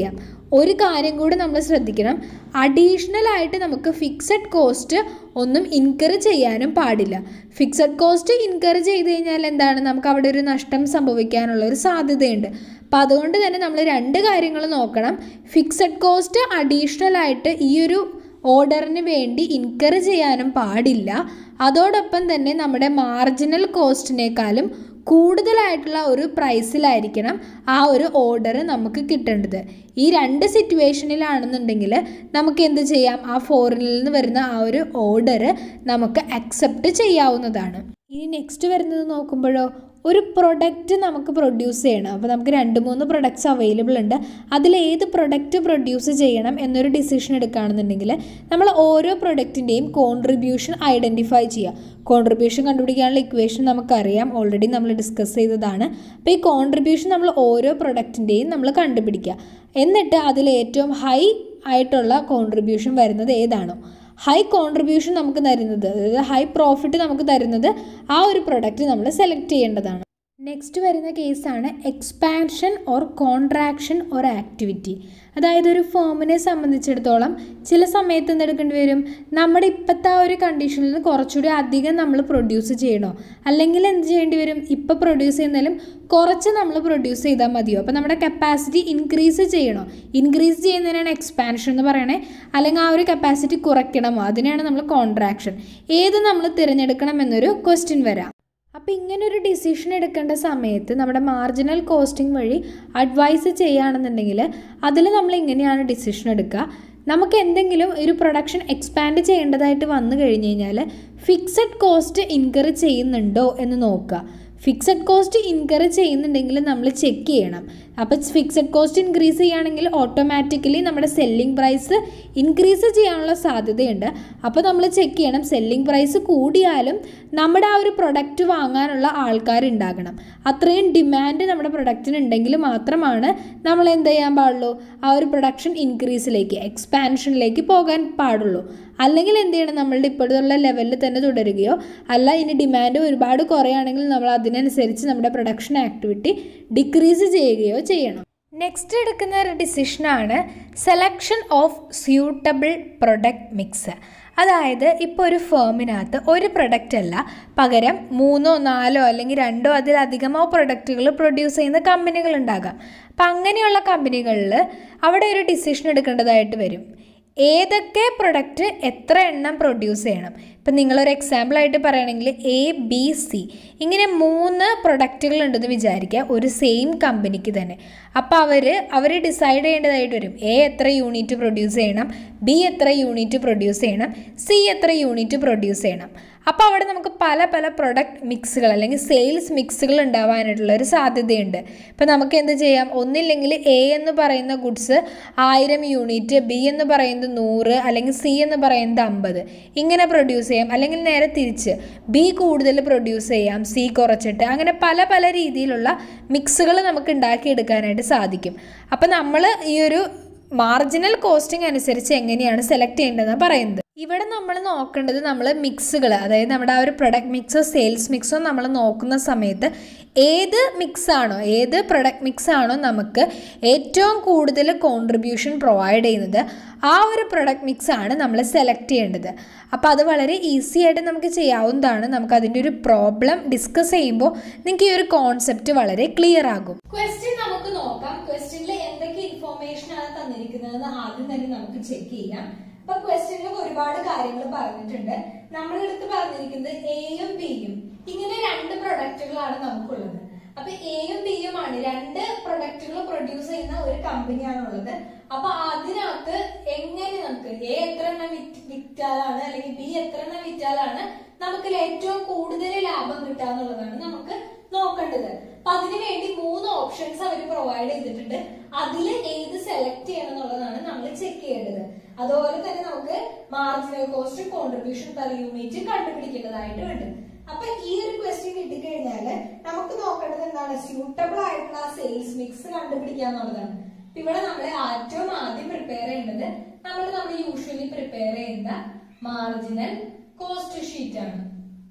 ഒരു കാര്യം കൂടി നമ്മൾ ശ്രദ്ധിക്കണം അഡീഷണൽ ആയിട്ട് നമുക്ക് ഫിക്സഡ് കോസ്റ്റ് ഒന്നും ഇൻകർ ചെയ്യാനും പാടില്ല ഫിക്സഡ് കോസ്റ്റ് ഇൻകർ ചെയ്ത് കഴിഞ്ഞാൽ എന്താണ് നമുക്ക് അവിടെ ഒരു നഷ്ടം സംഭവിക്കാനുള്ള ഒരു സാധ്യതയുണ്ട് അപ്പം അതുകൊണ്ട് തന്നെ നമ്മൾ രണ്ട് കാര്യങ്ങൾ നോക്കണം ഫിക്സഡ് കോസ്റ്റ് അഡീഷണൽ ആയിട്ട് ഈ ഒരു ഓർഡറിന് വേണ്ടി ഇൻകർ ചെയ്യാനും പാടില്ല അതോടൊപ്പം തന്നെ നമ്മുടെ മാർജിനൽ കോസ്റ്റിനേക്കാളും കൂടുതലായിട്ടുള്ള ഒരു പ്രൈസിലായിരിക്കണം ആ ഒരു ഓർഡർ നമുക്ക് കിട്ടേണ്ടത് ഈ രണ്ട് സിറ്റുവേഷനിലാണെന്നുണ്ടെങ്കിൽ നമുക്ക് എന്ത് ചെയ്യാം ആ ഫോറിനിൽ നിന്ന് വരുന്ന ആ ഒരു ഓർഡർ നമുക്ക് അക്സെപ്റ്റ് ചെയ്യാവുന്നതാണ് ഇനി നെക്സ്റ്റ് വരുന്നത് നോക്കുമ്പോഴോ ഒരു പ്രൊഡക്റ്റ് നമുക്ക് പ്രൊഡ്യൂസ് ചെയ്യണം അപ്പോൾ നമുക്ക് രണ്ട് മൂന്ന് പ്രൊഡക്ട്സ് അവൈലബിൾ ഉണ്ട് അതിൽ ഏത് പ്രൊഡക്റ്റ് പ്രൊഡ്യൂസ് ചെയ്യണം എന്നൊരു ഡിസിഷൻ എടുക്കുകയാണെന്നുണ്ടെങ്കിൽ നമ്മൾ ഓരോ പ്രൊഡക്റ്റിൻ്റെയും കോൺട്രിബ്യൂഷൻ ഐഡൻറ്റിഫൈ ചെയ്യുക കോൺട്രിബ്യൂഷൻ കണ്ടുപിടിക്കാനുള്ള ഇക്വേഷൻ നമുക്കറിയാം ഓൾറെഡി നമ്മൾ ഡിസ്കസ് ചെയ്തതാണ് അപ്പോൾ ഈ കോൺട്രിബ്യൂഷൻ നമ്മൾ ഓരോ പ്രൊഡക്റ്റിൻ്റെയും നമ്മൾ കണ്ടുപിടിക്കുക എന്നിട്ട് അതിൽ ഏറ്റവും ഹൈ ആയിട്ടുള്ള കോൺട്രിബ്യൂഷൻ വരുന്നത് ഏതാണോ ഹൈ കോൺട്രിബ്യൂഷൻ നമുക്ക് തരുന്നത് അതായത് ഹൈ പ്രോഫിറ്റ് നമുക്ക് തരുന്നത് ആ ഒരു പ്രൊഡക്റ്റ് നമ്മൾ സെലക്ട് ചെയ്യേണ്ടതാണ് നെക്സ്റ്റ് വരുന്ന കേസാണ് expansion or contraction or activity അതായത് ഒരു ഫേമിനെ സംബന്ധിച്ചിടത്തോളം ചില സമയത്ത് എന്തെടുക്കേണ്ടി വരും നമ്മുടെ ഇപ്പോഴത്തെ ആ ഒരു കണ്ടീഷനിൽ നിന്ന് കുറച്ചുകൂടി അധികം നമ്മൾ പ്രൊഡ്യൂസ് ചെയ്യണോ അല്ലെങ്കിൽ എന്ത് ചെയ്യേണ്ടി വരും ഇപ്പോൾ പ്രൊഡ്യൂസ് ചെയ്യുന്നതിലും കുറച്ച് നമ്മൾ പ്രൊഡ്യൂസ് ചെയ്താൽ മതിയോ അപ്പോൾ നമ്മുടെ കപ്പാസിറ്റി ഇൻക്രീസ് ചെയ്യണോ ഇൻക്രീസ് ചെയ്യുന്നതിനാണ് എക്സ്പാൻഷൻ എന്ന് പറയണേ അല്ലെങ്കിൽ ആ ഒരു കപ്പാസിറ്റി കുറയ്ക്കണമോ അതിനാണ് നമ്മൾ കോൺട്രാക്ഷൻ ഏത് നമ്മൾ തിരഞ്ഞെടുക്കണം എന്നൊരു ക്വസ്റ്റ്യൻ വരാം അപ്പോൾ ഇങ്ങനെ ഒരു ഡിസിഷൻ എടുക്കേണ്ട സമയത്ത് നമ്മുടെ മാർജിനൽ കോസ്റ്റിംഗ് വഴി അഡ്വൈസ് ചെയ്യുകയാണെന്നുണ്ടെങ്കിൽ അതിൽ നമ്മൾ ഇങ്ങനെയാണ് ഡിസിഷൻ എടുക്കുക നമുക്ക് എന്തെങ്കിലും ഒരു പ്രൊഡക്ഷൻ എക്സ്പാൻഡ് ചെയ്യേണ്ടതായിട്ട് വന്നു കഴിഞ്ഞ് കഴിഞ്ഞാൽ ഫിക്സഡ് കോസ്റ്റ് ഇൻകർ ചെയ്യുന്നുണ്ടോ എന്ന് നോക്കുക ഫിക്സഡ് കോസ്റ്റ് ഇൻകർ ചെയ്യുന്നുണ്ടെങ്കിൽ നമ്മൾ ചെക്ക് ചെയ്യണം അപ്പോൾ ഫിക്സഡ് കോസ്റ്റ് ഇൻക്രീസ് ചെയ്യുകയാണെങ്കിൽ ഓട്ടോമാറ്റിക്കലി നമ്മുടെ സെല്ലിംഗ് പ്രൈസ് ഇൻക്രീസ് ചെയ്യാനുള്ള സാധ്യതയുണ്ട് അപ്പോൾ നമ്മൾ ചെക്ക് ചെയ്യണം സെല്ലിംഗ് പ്രൈസ് കൂടിയാലും നമ്മുടെ ആ ഒരു പ്രൊഡക്റ്റ് വാങ്ങാനുള്ള ആൾക്കാരുണ്ടാകണം അത്രയും ഡിമാൻഡ് നമ്മുടെ പ്രൊഡക്റ്റിന് ഉണ്ടെങ്കിൽ മാത്രമാണ് നമ്മൾ എന്ത് ചെയ്യാൻ പാടുള്ളൂ ആ ഒരു പ്രൊഡക്ഷൻ ഇൻക്രീസിലേക്ക് എക്സ്പാൻഷനിലേക്ക് പോകാൻ പാടുള്ളൂ അല്ലെങ്കിൽ എന്ത് ചെയ്യണം നമ്മളുടെ ഇപ്പോഴുള്ള ലെവലിൽ തന്നെ തുടരുകയോ അല്ല ഇനി ഡിമാൻഡ് ഒരുപാട് കുറയുകയാണെങ്കിൽ നമ്മൾ അതിനനുസരിച്ച് നമ്മുടെ പ്രൊഡക്ഷൻ ആക്ടിവിറ്റി ഡിക്രീസ് ചെയ്യുകയോ ചെയ്യണം നെക്സ്റ്റ് എടുക്കുന്ന ഒരു ഡിസിഷനാണ് selection of suitable product mix അതായത് ഇപ്പോൾ ഒരു ഫേമിനകത്ത് ഒരു പ്രൊഡക്റ്റ് അല്ല പകരം മൂന്നോ നാലോ അല്ലെങ്കിൽ രണ്ടോ അതിലധികമോ പ്രൊഡക്റ്റുകൾ പ്രൊഡ്യൂസ് ചെയ്യുന്ന കമ്പനികൾ ഉണ്ടാകാം അപ്പം അങ്ങനെയുള്ള കമ്പനികളിൽ അവിടെ ഒരു ഡിസിഷൻ എടുക്കേണ്ടതായിട്ട് വരും ഏതൊക്കെ പ്രൊഡക്റ്റ് എത്ര എണ്ണം പ്രൊഡ്യൂസ് ചെയ്യണം ഇപ്പം നിങ്ങളൊരു എക്സാമ്പിളായിട്ട് പറയുകയാണെങ്കിൽ എ ബി സി ഇങ്ങനെ മൂന്ന് പ്രൊഡക്റ്റുകൾ ഉണ്ടെന്ന് വിചാരിക്കുക ഒരു സെയിം കമ്പനിക്ക് തന്നെ അപ്പോൾ അവർ അവർ ഡിസൈഡ് ചെയ്യേണ്ടതായിട്ട് വരും എ എത്ര യൂണിറ്റ് പ്രൊഡ്യൂസ് ചെയ്യണം ബി എത്ര യൂണിറ്റ് പ്രൊഡ്യൂസ് ചെയ്യണം സി എത്ര യൂണിറ്റ് പ്രൊഡ്യൂസ് ചെയ്യണം അപ്പോൾ അവിടെ നമുക്ക് പല പല പ്രൊഡക്റ്റ് മിക്സുകൾ അല്ലെങ്കിൽ സെയിൽസ് മിക്സുകൾ ഉണ്ടാവാനായിട്ടുള്ള ഒരു സാധ്യതയുണ്ട് ഇപ്പോൾ നമുക്ക് എന്ത് ചെയ്യാം ഒന്നില്ലെങ്കിൽ എ എന്ന് പറയുന്ന ഗുഡ്സ് ആയിരം യൂണിറ്റ് ബി എന്ന് പറയുന്നത് നൂറ് അല്ലെങ്കിൽ സി എന്ന് പറയുന്നത് അമ്പത് ഇങ്ങനെ പ്രൊഡ്യൂസ് ചെയ്യാം അല്ലെങ്കിൽ നേരെ തിരിച്ച് ബി കൂടുതൽ പ്രൊഡ്യൂസ് ചെയ്യാം സി കുറച്ചിട്ട് അങ്ങനെ പല പല രീതിയിലുള്ള മിക്സുകൾ നമുക്ക് ഉണ്ടാക്കിയെടുക്കാനായിട്ട് സാധിക്കും അപ്പോൾ നമ്മൾ ഈ ഒരു മാർജിനൽ കോസ്റ്റിംഗ് അനുസരിച്ച് എങ്ങനെയാണ് സെലക്ട് ചെയ്യേണ്ടതെന്ന് പറയുന്നത് ഇവിടെ നമ്മൾ നോക്കേണ്ടത് നമ്മൾ മിക്സുകൾ അതായത് നമ്മുടെ ആ ഒരു പ്രൊഡക്റ്റ് മിക്സോ സെയിൽസ് മിക്സോ നമ്മൾ നോക്കുന്ന സമയത്ത് ഏത് മിക്സ് ആണോ ഏത് പ്രൊഡക്റ്റ് മിക്സ് ആണോ നമുക്ക് ഏറ്റവും കൂടുതൽ കോൺട്രിബ്യൂഷൻ പ്രൊവൈഡ് ചെയ്യുന്നത് ആ ഒരു പ്രൊഡക്റ്റ് മിക്സ് ആണ് നമ്മൾ സെലക്ട് ചെയ്യേണ്ടത് അപ്പോൾ അത് വളരെ ഈസി ആയിട്ട് നമുക്ക് ചെയ്യാവുന്നതാണ് നമുക്ക് അതിൻ്റെ ഒരു പ്രോബ്ലം ഡിസ്കസ് ചെയ്യുമ്പോൾ നിങ്ങൾക്ക് ഈ ഒരു കോൺസെപ്റ്റ് വളരെ ക്ലിയർ ആകും ക്വസ്റ്റ്യൻ നമുക്ക് നോക്കാം ക്വസ്റ്റ്യനിൽ എന്തൊക്കെ ഇൻഫോർമേഷൻ ആണ് തന്നിരിക്കുന്നതെന്ന് ആദ്യം തന്നെ നമുക്ക് ചെക്ക് ചെയ്യാം അപ്പൊ ക്വസ്റ്റ്യനിൽ ഒരുപാട് കാര്യങ്ങൾ പറഞ്ഞിട്ടുണ്ട് നമ്മുടെ അടുത്ത് പറഞ്ഞിരിക്കുന്നത് എയും ബിയും ഇങ്ങനെ രണ്ട് പ്രൊഡക്റ്റുകളാണ് നമുക്കുള്ളത് അപ്പൊ എയും ബിയും ആണ് രണ്ട് പ്രൊഡക്റ്റുകൾ പ്രൊഡ്യൂസ് ചെയ്യുന്ന ഒരു കമ്പനിയാണ് ഉള്ളത് അപ്പൊ അതിനകത്ത് എങ്ങനെ നമുക്ക് എ എത്ര എണ്ണം വിറ്റ് വിറ്റാലാണ് അല്ലെങ്കിൽ ബി എത്ര എണ്ണം വിറ്റാലാണ് നമുക്ക് ഏറ്റവും കൂടുതൽ ലാഭം കിട്ടാന്നുള്ളതാണ് നമുക്ക് നോക്കേണ്ടത് അപ്പൊ അതിനു വേണ്ടി മൂന്ന് ഓപ്ഷൻസ് അവർ പ്രൊവൈഡ് ചെയ്തിട്ടുണ്ട് അതിൽ ഏത് സെലക്ട് ചെയ്യണം എന്നുള്ളതാണ് നമ്മൾ ചെക്ക് ചെയ്യേണ്ടത് അതുപോലെ തന്നെ നമുക്ക് marginal cost contribution per unit കണ്ടുപിടിക്കേണ്ടതായിട്ട് ഉണ്ട് അപ്പൊ ഈ ഒരു ക്വസ്റ്റ്യൻ കിട്ടിക്കഴിഞ്ഞാല് നമുക്ക് നോക്കേണ്ടത് എന്താണ് സ്യൂട്ടബിൾ ആയിട്ടുള്ള സെയിൽസ് മിക്സ് കണ്ടുപിടിക്കുക എന്നുള്ളതാണ് ഇപ്പൊ ഇവിടെ നമ്മൾ ഏറ്റവും ആദ്യം പ്രിപ്പയർ ചെയ്യേണ്ടത് നമ്മൾ നമ്മൾ യൂഷ്വലി പ്രിപ്പയർ ചെയ്യുന്ന മാർജിനൽ കോസ്റ്റ് ഷീറ്റ് ആണ്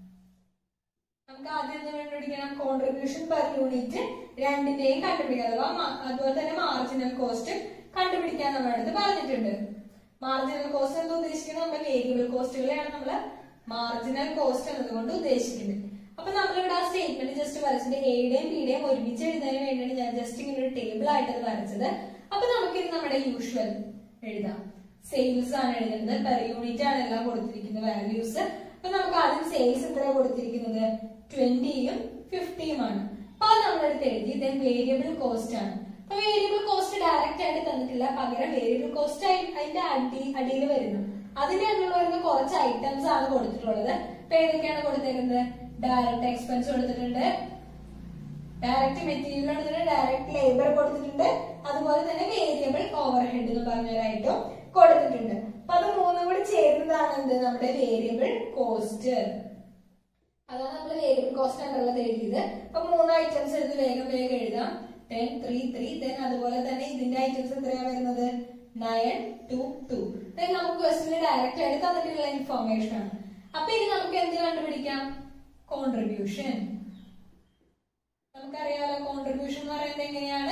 നമുക്ക് ആദ്യം എന്ത് കണ്ടുപിടിക്കണം കോൺട്രിബ്യൂഷൻ പെർ യൂണിറ്റ് രണ്ടിന്റെയും കണ്ടുപിടിക്കുക അഥവാ മ- അതുപോലെ തന്നെ മാർജിനൽ കോസ്റ്റ് കണ്ടുപിടിക്കാൻ നമ്മുടെ അടുത്ത് പറഞ്ഞിട്ടുണ്ട് മാർജിനൽ കോസ്റ്റ് എന്താ ഉദ്ദേശിക്കുന്നത് നമ്മുടെ വേരിയബിൾ കോസ്റ്റുകളെയാണ് നമ്മൾ മാർജിനൽ കോസ്റ്റ് എന്നതുകൊണ്ട് ഉദ്ദേശിക്കുന്നത് അപ്പൊ നമ്മളിവിടെ ആ സ്റ്റേറ്റ്മെന്റ് ജസ്റ്റ് വരച്ചിട്ട് എയുടെയും ബിയുടെയും ഒരുമിച്ച് എഴുതുന്നതിന് വേണ്ടിയാണ് ഞാൻ ജസ്റ്റ് ഇങ്ങനെ ഒരു ടേബിൾ ആയിട്ട് അത് വരച്ചത് അപ്പൊ നമുക്കിത് നമ്മുടെ യൂഷ്വൽ എഴുതാം സെയിൽസ് ആണ് എഴുതുന്നത് പെർ യൂണിറ്റ് ആണ് എല്ലാം കൊടുത്തിരിക്കുന്ന വാല്യൂസ് അപ്പൊ നമുക്ക് ആദ്യം സെയിൽസ് എത്ര കൊടുത്തിരിക്കുന്നത് ട്വന്റിയും ഫിഫ്റ്റിയും ആണ് അപ്പൊ അത് നമ്മളെടുത്ത് എഴുതി ദെൻ വേരിയബിൾ കോസ്റ്റ് ആണ് അപ്പൊ വേരിയബിൾ കോസ്റ്റ് ഡയറക്റ്റ് ആയിട്ട് തന്നിട്ടില്ല പകരം വേരിയബിൾ കോസ്റ്റ് അതിന്റെ അടി അടിയിൽ വരുന്നു അതിന്റെ അടിയിൽ വരുന്ന കുറച്ച് ഐറ്റംസ് ആണ് കൊടുത്തിട്ടുള്ളത് അപ്പൊ ഏതൊക്കെയാണ് കൊടുത്തേക്കുന്നത് ഡയറക്റ്റ് എക്സ്പെൻസ് കൊടുത്തിട്ടുണ്ട് ഡയറക്റ്റ് മെറ്റീരിയൽ കൊടുത്തിട്ടുണ്ട് ഡയറക്റ്റ് ലേബർ കൊടുത്തിട്ടുണ്ട് അതുപോലെ തന്നെ വേരിയബിൾ ഓവർ ഹെഡ് എന്ന് പറഞ്ഞൊരായിട്ടും കൊടുത്തിട്ടുണ്ട് അപ്പൊ അത് മൂന്നും കൂടി ചേരുന്നതാണ് എന്ത് നമ്മുടെ വേരിയബിൾ കോസ്റ്റ് അതാണ് നമ്മൾ വേരിയബിൾ കോസ്റ്റ് എന്നുള്ളത് എഴുതിയത് അപ്പൊ മൂന്ന് ഐറ്റംസ് എടുത്ത് വേഗം വേഗം എഴുതാം ടെൻ ത്രീ ത്രീ ദെൻ അതുപോലെ തന്നെ ഇതിന്റെ ഐറ്റംസ് എത്രയാ വരുന്നത് നയൻ ടു ടു ദെൻ നമുക്ക് ക്വസ്റ്റിന് ഡയറക്റ്റ് ആയിട്ട് തന്നിട്ടുള്ള ഇൻഫോർമേഷൻ ആണ് അപ്പൊ ഇനി നമുക്ക് എന്ത് കണ്ടുപിടിക്കാം കോൺട്രിബ്യൂഷൻ നമുക്കറിയാലോ കോൺട്രിബ്യൂഷൻ എന്ന് പറയുന്നത് എങ്ങനെയാണ്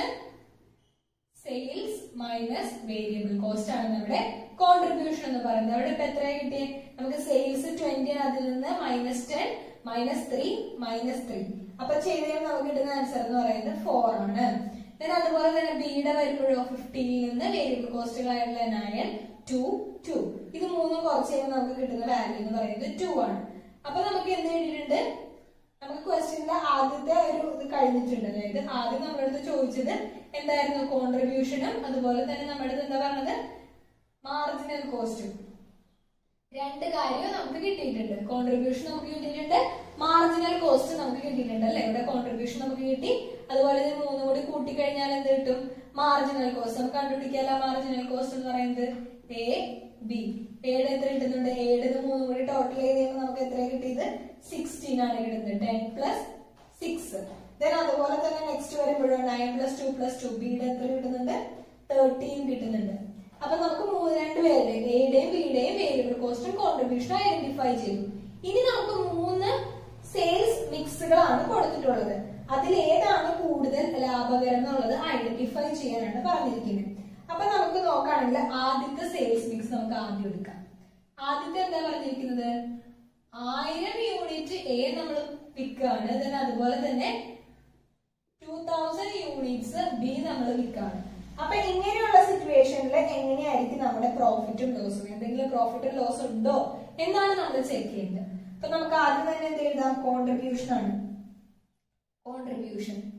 സെയിൽസ് മൈനസ് വേരിയബിൾ കോസ്റ്റ് ആണ് നമ്മുടെ കോൺട്രിബ്യൂഷൻ എന്ന് പറയുന്നത് അവിടെ ഇപ്പൊ എത്ര കിട്ടിയേ നമുക്ക് സെയിൽസ് ട്വന്റി അതിൽ നിന്ന് minus ten minus three minus three അപ്പൊ ചെയ്തതിൽ നമുക്ക് കിട്ടുന്ന ആൻസർ എന്ന് പറയുന്നത് ഫോർ ആണ് then അതുപോലെ തന്നെ ബിയുടെ വരുമ്പോഴോ ഫിഫ്റ്റീനിൽ നിന്ന് വേരിയബിൾ കോസ്റ്റുകളായിട്ടുള്ള നയൻ ടു ടു ഇത് മൂന്നും കുറച്ച് കഴിയുമ്പോൾ നമുക്ക് കിട്ടുന്ന വാല്യൂ എന്ന് പറയുന്നത് ടു ആണ് അപ്പൊ നമുക്ക് എന്ത് കിട്ടിയിട്ടുണ്ട് നമുക്ക് ക്വസ്റ്റ്യനിലെ ആദ്യത്തെ ഒരു ഇത് കഴിഞ്ഞിട്ടുണ്ട് അതായത് ആദ്യം നമ്മുടെ അടുത്ത് ചോദിച്ചത് എന്തായിരുന്നു കോൺട്രിബ്യൂഷനും അതുപോലെ തന്നെ നമ്മുടെ അടുത്ത് എന്താ പറഞ്ഞത് മാർജിനൽ കോസ്റ്റും രണ്ട് കാര്യം നമുക്ക് കിട്ടിയിട്ടുണ്ട് കോൺട്രിബ്യൂഷൻ നമുക്ക് കിട്ടിയിട്ടുണ്ട് മാർജിനൽ കോസ്റ്റ് നമുക്ക് കിട്ടിയിട്ടുണ്ട് അല്ലെ ഇവിടെ കോൺട്രിബ്യൂഷൻ നമുക്ക് കിട്ടി അതുപോലെ ഇത് മൂന്നും കൂടി കൂട്ടിക്കഴിഞ്ഞാൽ എന്ത് കിട്ടും മാർജിനൽ കോസ്റ്റ് നമുക്ക് കണ്ടുപിടിക്കാല്ല മാർജിനൽ കോസ്റ്റ് എന്ന് പറയുന്നത് എ ബി എയുടെ എത്ര കിട്ടുന്നുണ്ട് എയുടെ ഇത് മൂന്നും കൂടി ടോട്ടൽ ചെയ്ത് കഴിയുമ്പോൾ നമുക്ക് എത്ര കിട്ടിയത് സിക്സ്റ്റീൻ ആണ് കിട്ടുന്നത് ടെൻ പ്ലസ് സിക്സ് ദെൻ അതുപോലെ തന്നെ നെക്സ്റ്റ് വരുമ്പോഴോ nine plus two plus two ബിയുടെ എത്ര കിട്ടുന്നുണ്ട് തേർട്ടീൻ കിട്ടുന്നുണ്ട് അപ്പൊ നമുക്ക് മൂന്ന് രണ്ട് പേരുടെയും എയുടെയും ബിയുടെയും വേരിയബിൾ കോസ്റ്റും കോൺട്രിബ്യൂഷനും ഐഡന്റിഫൈ ചെയ്തു ഇനി നമുക്ക് മൂന്ന് സെയിൽസ് മിക്സുകളാണ് കൊടുത്തിട്ടുള്ളത് അതിൽ ഏതാണ് കൂടുതൽ ലാഭകരം എന്നുള്ളത് ഐഡന്റിഫൈ ചെയ്യാനാണ് പറഞ്ഞിരിക്കുന്നത് അപ്പൊ നമുക്ക് നോക്കുകയാണെങ്കിൽ ആദ്യത്തെ സെയിൽസ് മിക്സ് നമുക്ക് ആദ്യം എടുക്കാം ആദ്യത്തെ എന്താ പറഞ്ഞിരിക്കുന്നത് ആയിരം യൂണിറ്റ് എ നമ്മൾ വിൽക്കുകയാണ് then അതുപോലെ തന്നെ ടൂ തൗസൻഡ് യൂണിറ്റ്സ് ബി നമ്മൾ വിൽക്കുകയാണ് അപ്പൊ ഇങ്ങനെയുള്ള സിറ്റുവേഷനിൽ എങ്ങനെയായിരിക്കും നമ്മുടെ പ്രോഫിറ്റും ലോസും എന്തെങ്കിലും പ്രോഫിറ്റും ലോസ് ഉണ്ടോ എന്നാണ് നമ്മൾ ചെക്ക് ചെയ്യേണ്ടത് അപ്പൊ നമുക്ക് ആദ്യം തന്നെ എന്ത് എഴുതാം കോൺട്രിബ്യൂഷൻ ആണ് കോൺട്രിബ്യൂഷൻ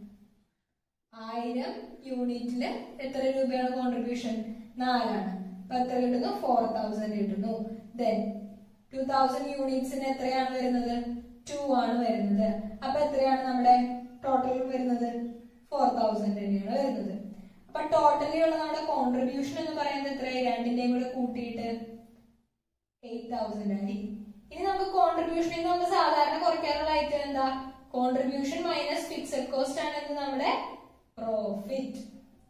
ആയിരം യൂണിറ്റില് എത്ര രൂപയാണ് കോൺട്രിബ്യൂഷൻ നാലാണ് അപ്പൊ എത്ര കിട്ടുന്നു ഫോർ തൗസൻഡ് കിട്ടുന്നു ദെൻ ടു തൗസൻഡ് യൂണിറ്റ്സിന് എത്രയാണ് വരുന്നത് ടു ആണ് വരുന്നത് അപ്പൊ എത്രയാണ് നമ്മുടെ ടോട്ടൽ വരുന്നത് ഫോർ തൗസൻഡ് തന്നെയാണ് വരുന്നത് അപ്പൊ ടോട്ടലി ഉള്ള നമ്മുടെ കോൺട്രിബ്യൂഷൻ എന്ന് പറയുന്നത് എത്രയായി രണ്ടിന്റെയും കൂടെ കൂട്ടിയിട്ട് എയ്റ്റ് തൗസൻഡ് ആയി ഇനി നമുക്ക് കോൺട്രിബ്യൂഷനിൽ നമുക്ക് സാധാരണ കുറയ്ക്കാനുള്ള ഐറ്റം എന്താ കോൺട്രിബ്യൂഷൻ മൈനസ് ഫിക്സഡ് കോസ്റ്റ് ആണ് ഇത് നമ്മുടെ പ്രോഫിറ്റ്